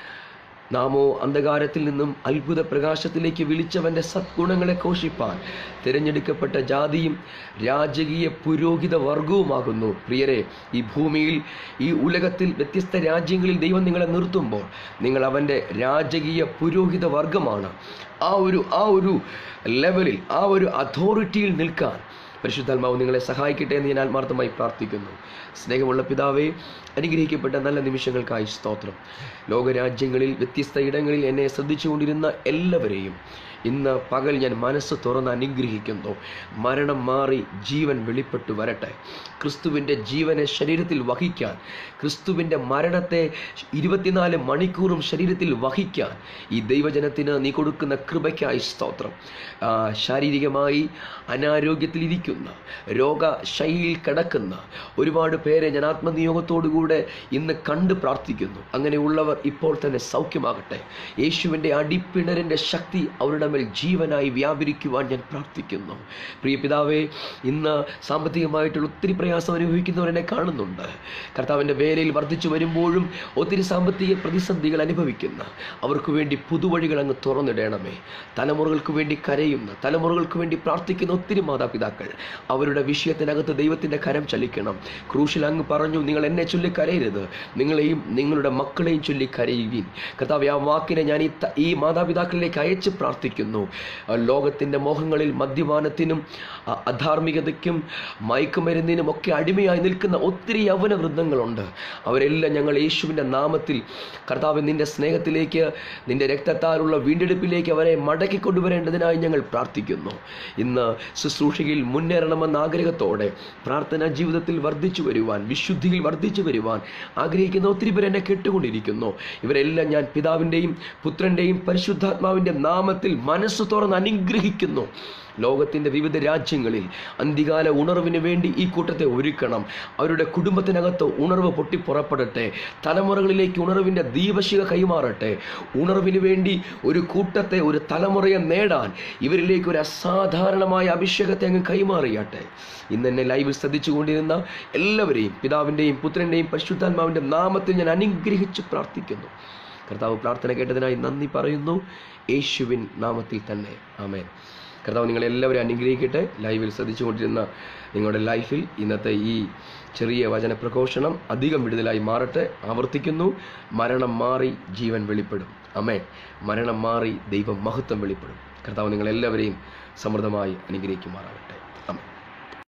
നാമോ അന്ധകാരത്തിൽ നിന്നും അത്ഭുത പ്രകാശത്തിലേക്ക് വിളിച്ചവന്റെ സദ്ഗുണങ്ങളെ ഘോഷിപ്പാൻ തിരഞ്ഞെടുക്കപ്പെട്ട ജാതിയും രാജകീയ പുരോഹിത വർഗവുമാകുന്നു പ്രിയരെ ഈ ഭൂമിയിൽ ഈ ഉലകത്തിൽ വ്യത്യസ്ത രാജ്യങ്ങളിൽ ദൈവം നിങ്ങളെ നിർത്തുമ്പോൾ നിങ്ങൾ അവൻ്റെ രാജകീയ പുരോഹിത വർഗമാണ് ആ ഒരു ആ ഒരു ലെവലിൽ ആ ഒരു അതോറിറ്റിയിൽ നിൽക്കാൻ പരിശുദ്ധാത്മാവ് നിങ്ങളെ സഹായിക്കട്ടെ എന്ന് ഞാൻ ആത്മാർത്ഥമായി പ്രാർത്ഥിക്കുന്നു സ്നേഹമുള്ള പിതാവേ അനുഗ്രഹിക്കപ്പെട്ട നല്ല നിമിഷങ്ങൾക്കായി സ്തോത്രം ലോകരാജ്യങ്ങളിൽ വ്യത്യസ്ത ഇടങ്ങളിൽ എന്നെ ശ്രദ്ധിച്ചുകൊണ്ടിരുന്ന എല്ലാവരെയും ഇന്ന് പകൽ ഞാൻ മനസ്സ് തുറന്ന് അനുഗ്രഹിക്കുന്നു മരണം മാറി ജീവൻ വെളിപ്പെട്ടു വരട്ടെ ക്രിസ്തുവിൻ്റെ ജീവനെ ശരീരത്തിൽ വഹിക്കാൻ ക്രിസ്തുവിൻ്റെ മരണത്തെ ഇരുപത്തിനാല് മണിക്കൂറും ശരീരത്തിൽ വഹിക്കാൻ ഈ ദൈവജനത്തിന് നീ കൊടുക്കുന്ന കൃപയ്ക്കായി സ്തോത്രം ആ, ശാരീരികമായി അനാരോഗ്യത്തിലിരിക്കുന്ന രോഗശൈലിയിൽ കിടക്കുന്ന ഒരുപാട് പേരെ ഞാൻ ആത്മനിയോഗത്തോടുകൂടെ ഇന്ന് കണ്ട് പ്രാർത്ഥിക്കുന്നു അങ്ങനെയുള്ളവർ ഇപ്പോൾ തന്നെ സൗഖ്യമാകട്ടെ യേശുവിൻ്റെ അടിപ്പിണരിൻ്റെ ശക്തി അവരുടെ മേൽ ജീവനായി വ്യാപരിക്കുവാൻ ഞാൻ പ്രാർത്ഥിക്കുന്നു പ്രിയ പിതാവേ ഇന്ന് സാമ്പത്തികമായിട്ടുള്ള ഒത്തിരി പ്രയാസം അനുഭവിക്കുന്നവർ എന്നെ കാണുന്നുണ്ട് കർത്താവിൻ്റെ വേലയിൽ വർദ്ധിച്ചു വരുമ്പോഴും ഒത്തിരി സാമ്പത്തിക പ്രതിസന്ധികൾ അനുഭവിക്കുന്ന അവർക്ക് വേണ്ടി പുതുവഴികൾ അങ്ങ് തുറന്നിടണമേ തലമുറകൾക്ക് വേണ്ടി കരയുന്ന തലമുറകൾക്ക് വേണ്ടി പ്രാർത്ഥിക്കുന്ന ഒത്തിരി മാതാപിതാക്കൾ അവരുടെ വിഷയത്തിനകത്ത് ദൈവത്തിൻ്റെ കരം ചലിക്കണം ക്രൂശിൽ അങ്ങ് പറഞ്ഞു നിങ്ങൾ എന്നെ ചൊല്ലി കരയരുത് നിങ്ങളെയും നിങ്ങളുടെ മക്കളെയും ചൊല്ലി കരയുകയും കർത്താവ് ആ വാക്കിനെ ഞാൻ ഈ ത- ഈ മാതാപിതാക്കളിലേക്ക് അയച്ച് പ്രാർത്ഥിക്കുന്നു ആ ലോകത്തിൻ്റെ മോഹങ്ങളിൽ മദ്യപാനത്തിനും ആ അധാർമികതയ്ക്കും മയക്കുമരുന്നിനും ഒക്കെ അടിമയായി നിൽക്കുന്ന ഒത്തിരി യൗവന വൃദ്ധങ്ങളുണ്ട് അവരെല്ലാം ഞങ്ങൾ യേശുവിൻ്റെ നാമത്തിൽ കർത്താവ് നിന്റെ സ്നേഹത്തിലേക്ക് നിന്റെ രക്തത്താലുള്ള വീണ്ടെടുപ്പിലേക്ക് അവരെ മടക്കി കൊണ്ടുവരേണ്ടതിനായി ഞങ്ങൾ പ്രാർത്ഥിക്കുന്നു ഇന്ന് ശുശ്രൂഷയിൽ മുന്നേറണമെന്ന ആഗ്രഹത്തോടെ പ്രാർത്ഥനാ ജീവിതത്തിൽ വർദ്ധിച്ചു വരുവാൻ വിശുദ്ധിയിൽ വർദ്ധിച്ചു വരുവാൻ ആഗ്രഹിക്കുന്ന ഒത്തിരി പേർ എന്നെ കേട്ടുകൊണ്ടിരിക്കുന്നു ഇവരെല്ലാം ഞാൻ പിതാവിൻ്റെയും പുത്രൻ്റെയും പരിശുദ്ധാത്മാവിൻ്റെ നാമത്തിൽ മനസ്സ് തുറന്ന് അനുഗ്രഹിക്കുന്നു ലോകത്തിൻ്റെ വിവിധ രാജ്യങ്ങളിൽ അന്തികാല ഉണർവിന് വേണ്ടി ഈ കൂട്ടത്തെ ഒരുക്കണം അവരുടെ കുടുംബത്തിനകത്ത് ഉണർവ് പൊട്ടിപ്പുറപ്പെടട്ടെ തലമുറകളിലേക്ക് ഉണർവിൻ്റെ ദീപശിക കൈമാറട്ടെ ഉണർവിന് വേണ്ടി ഒരു കൂട്ടത്തെ ഒരു തലമുറയെ നേടാൻ ഇവരിലേക്ക് ഒരു അസാധാരണമായ അഭിഷേകത്തെ അങ്ങ് കൈമാറിയാട്ടെ ഇന്ന് എന്നെ ലൈവിൽ ശ്രദ്ധിച്ചുകൊണ്ടിരുന്ന എല്ലാവരെയും പിതാവിൻ്റെയും പുത്രൻ്റെയും പരിശുദ്ധാത്മാവിൻ്റെ നാമത്തിൽ ഞാൻ അനുഗ്രഹിച്ച് പ്രാർത്ഥിക്കുന്നു കർത്താവ് പ്രാർത്ഥന കേട്ടതിനായി നന്ദി പറയുന്നു യേശുവിൻ നാമത്തിൽ തന്നെ ആമേൻ കർത്താവ് നിങ്ങളെല്ലാവരും അനുഗ്രഹിക്കട്ടെ ലൈവിൽ ശ്രദ്ധിച്ചുകൊണ്ടിരുന്ന നിങ്ങളുടെ ലൈഫിൽ ഇന്നത്തെ ഈ ചെറിയ വചന പ്രഘോഷണം അധികം വിടുതലായി മാറട്ടെ ആവർത്തിക്കുന്നു മരണം മാറി ജീവൻ വെളിപ്പെടും അമേ മരണം മാറി ദൈവം മഹത്വം വെളിപ്പെടും കർത്താവ് നിങ്ങളെല്ലാവരെയും സമൃദ്ധമായി അനുഗ്രഹിക്കുമാറാകട്ടെ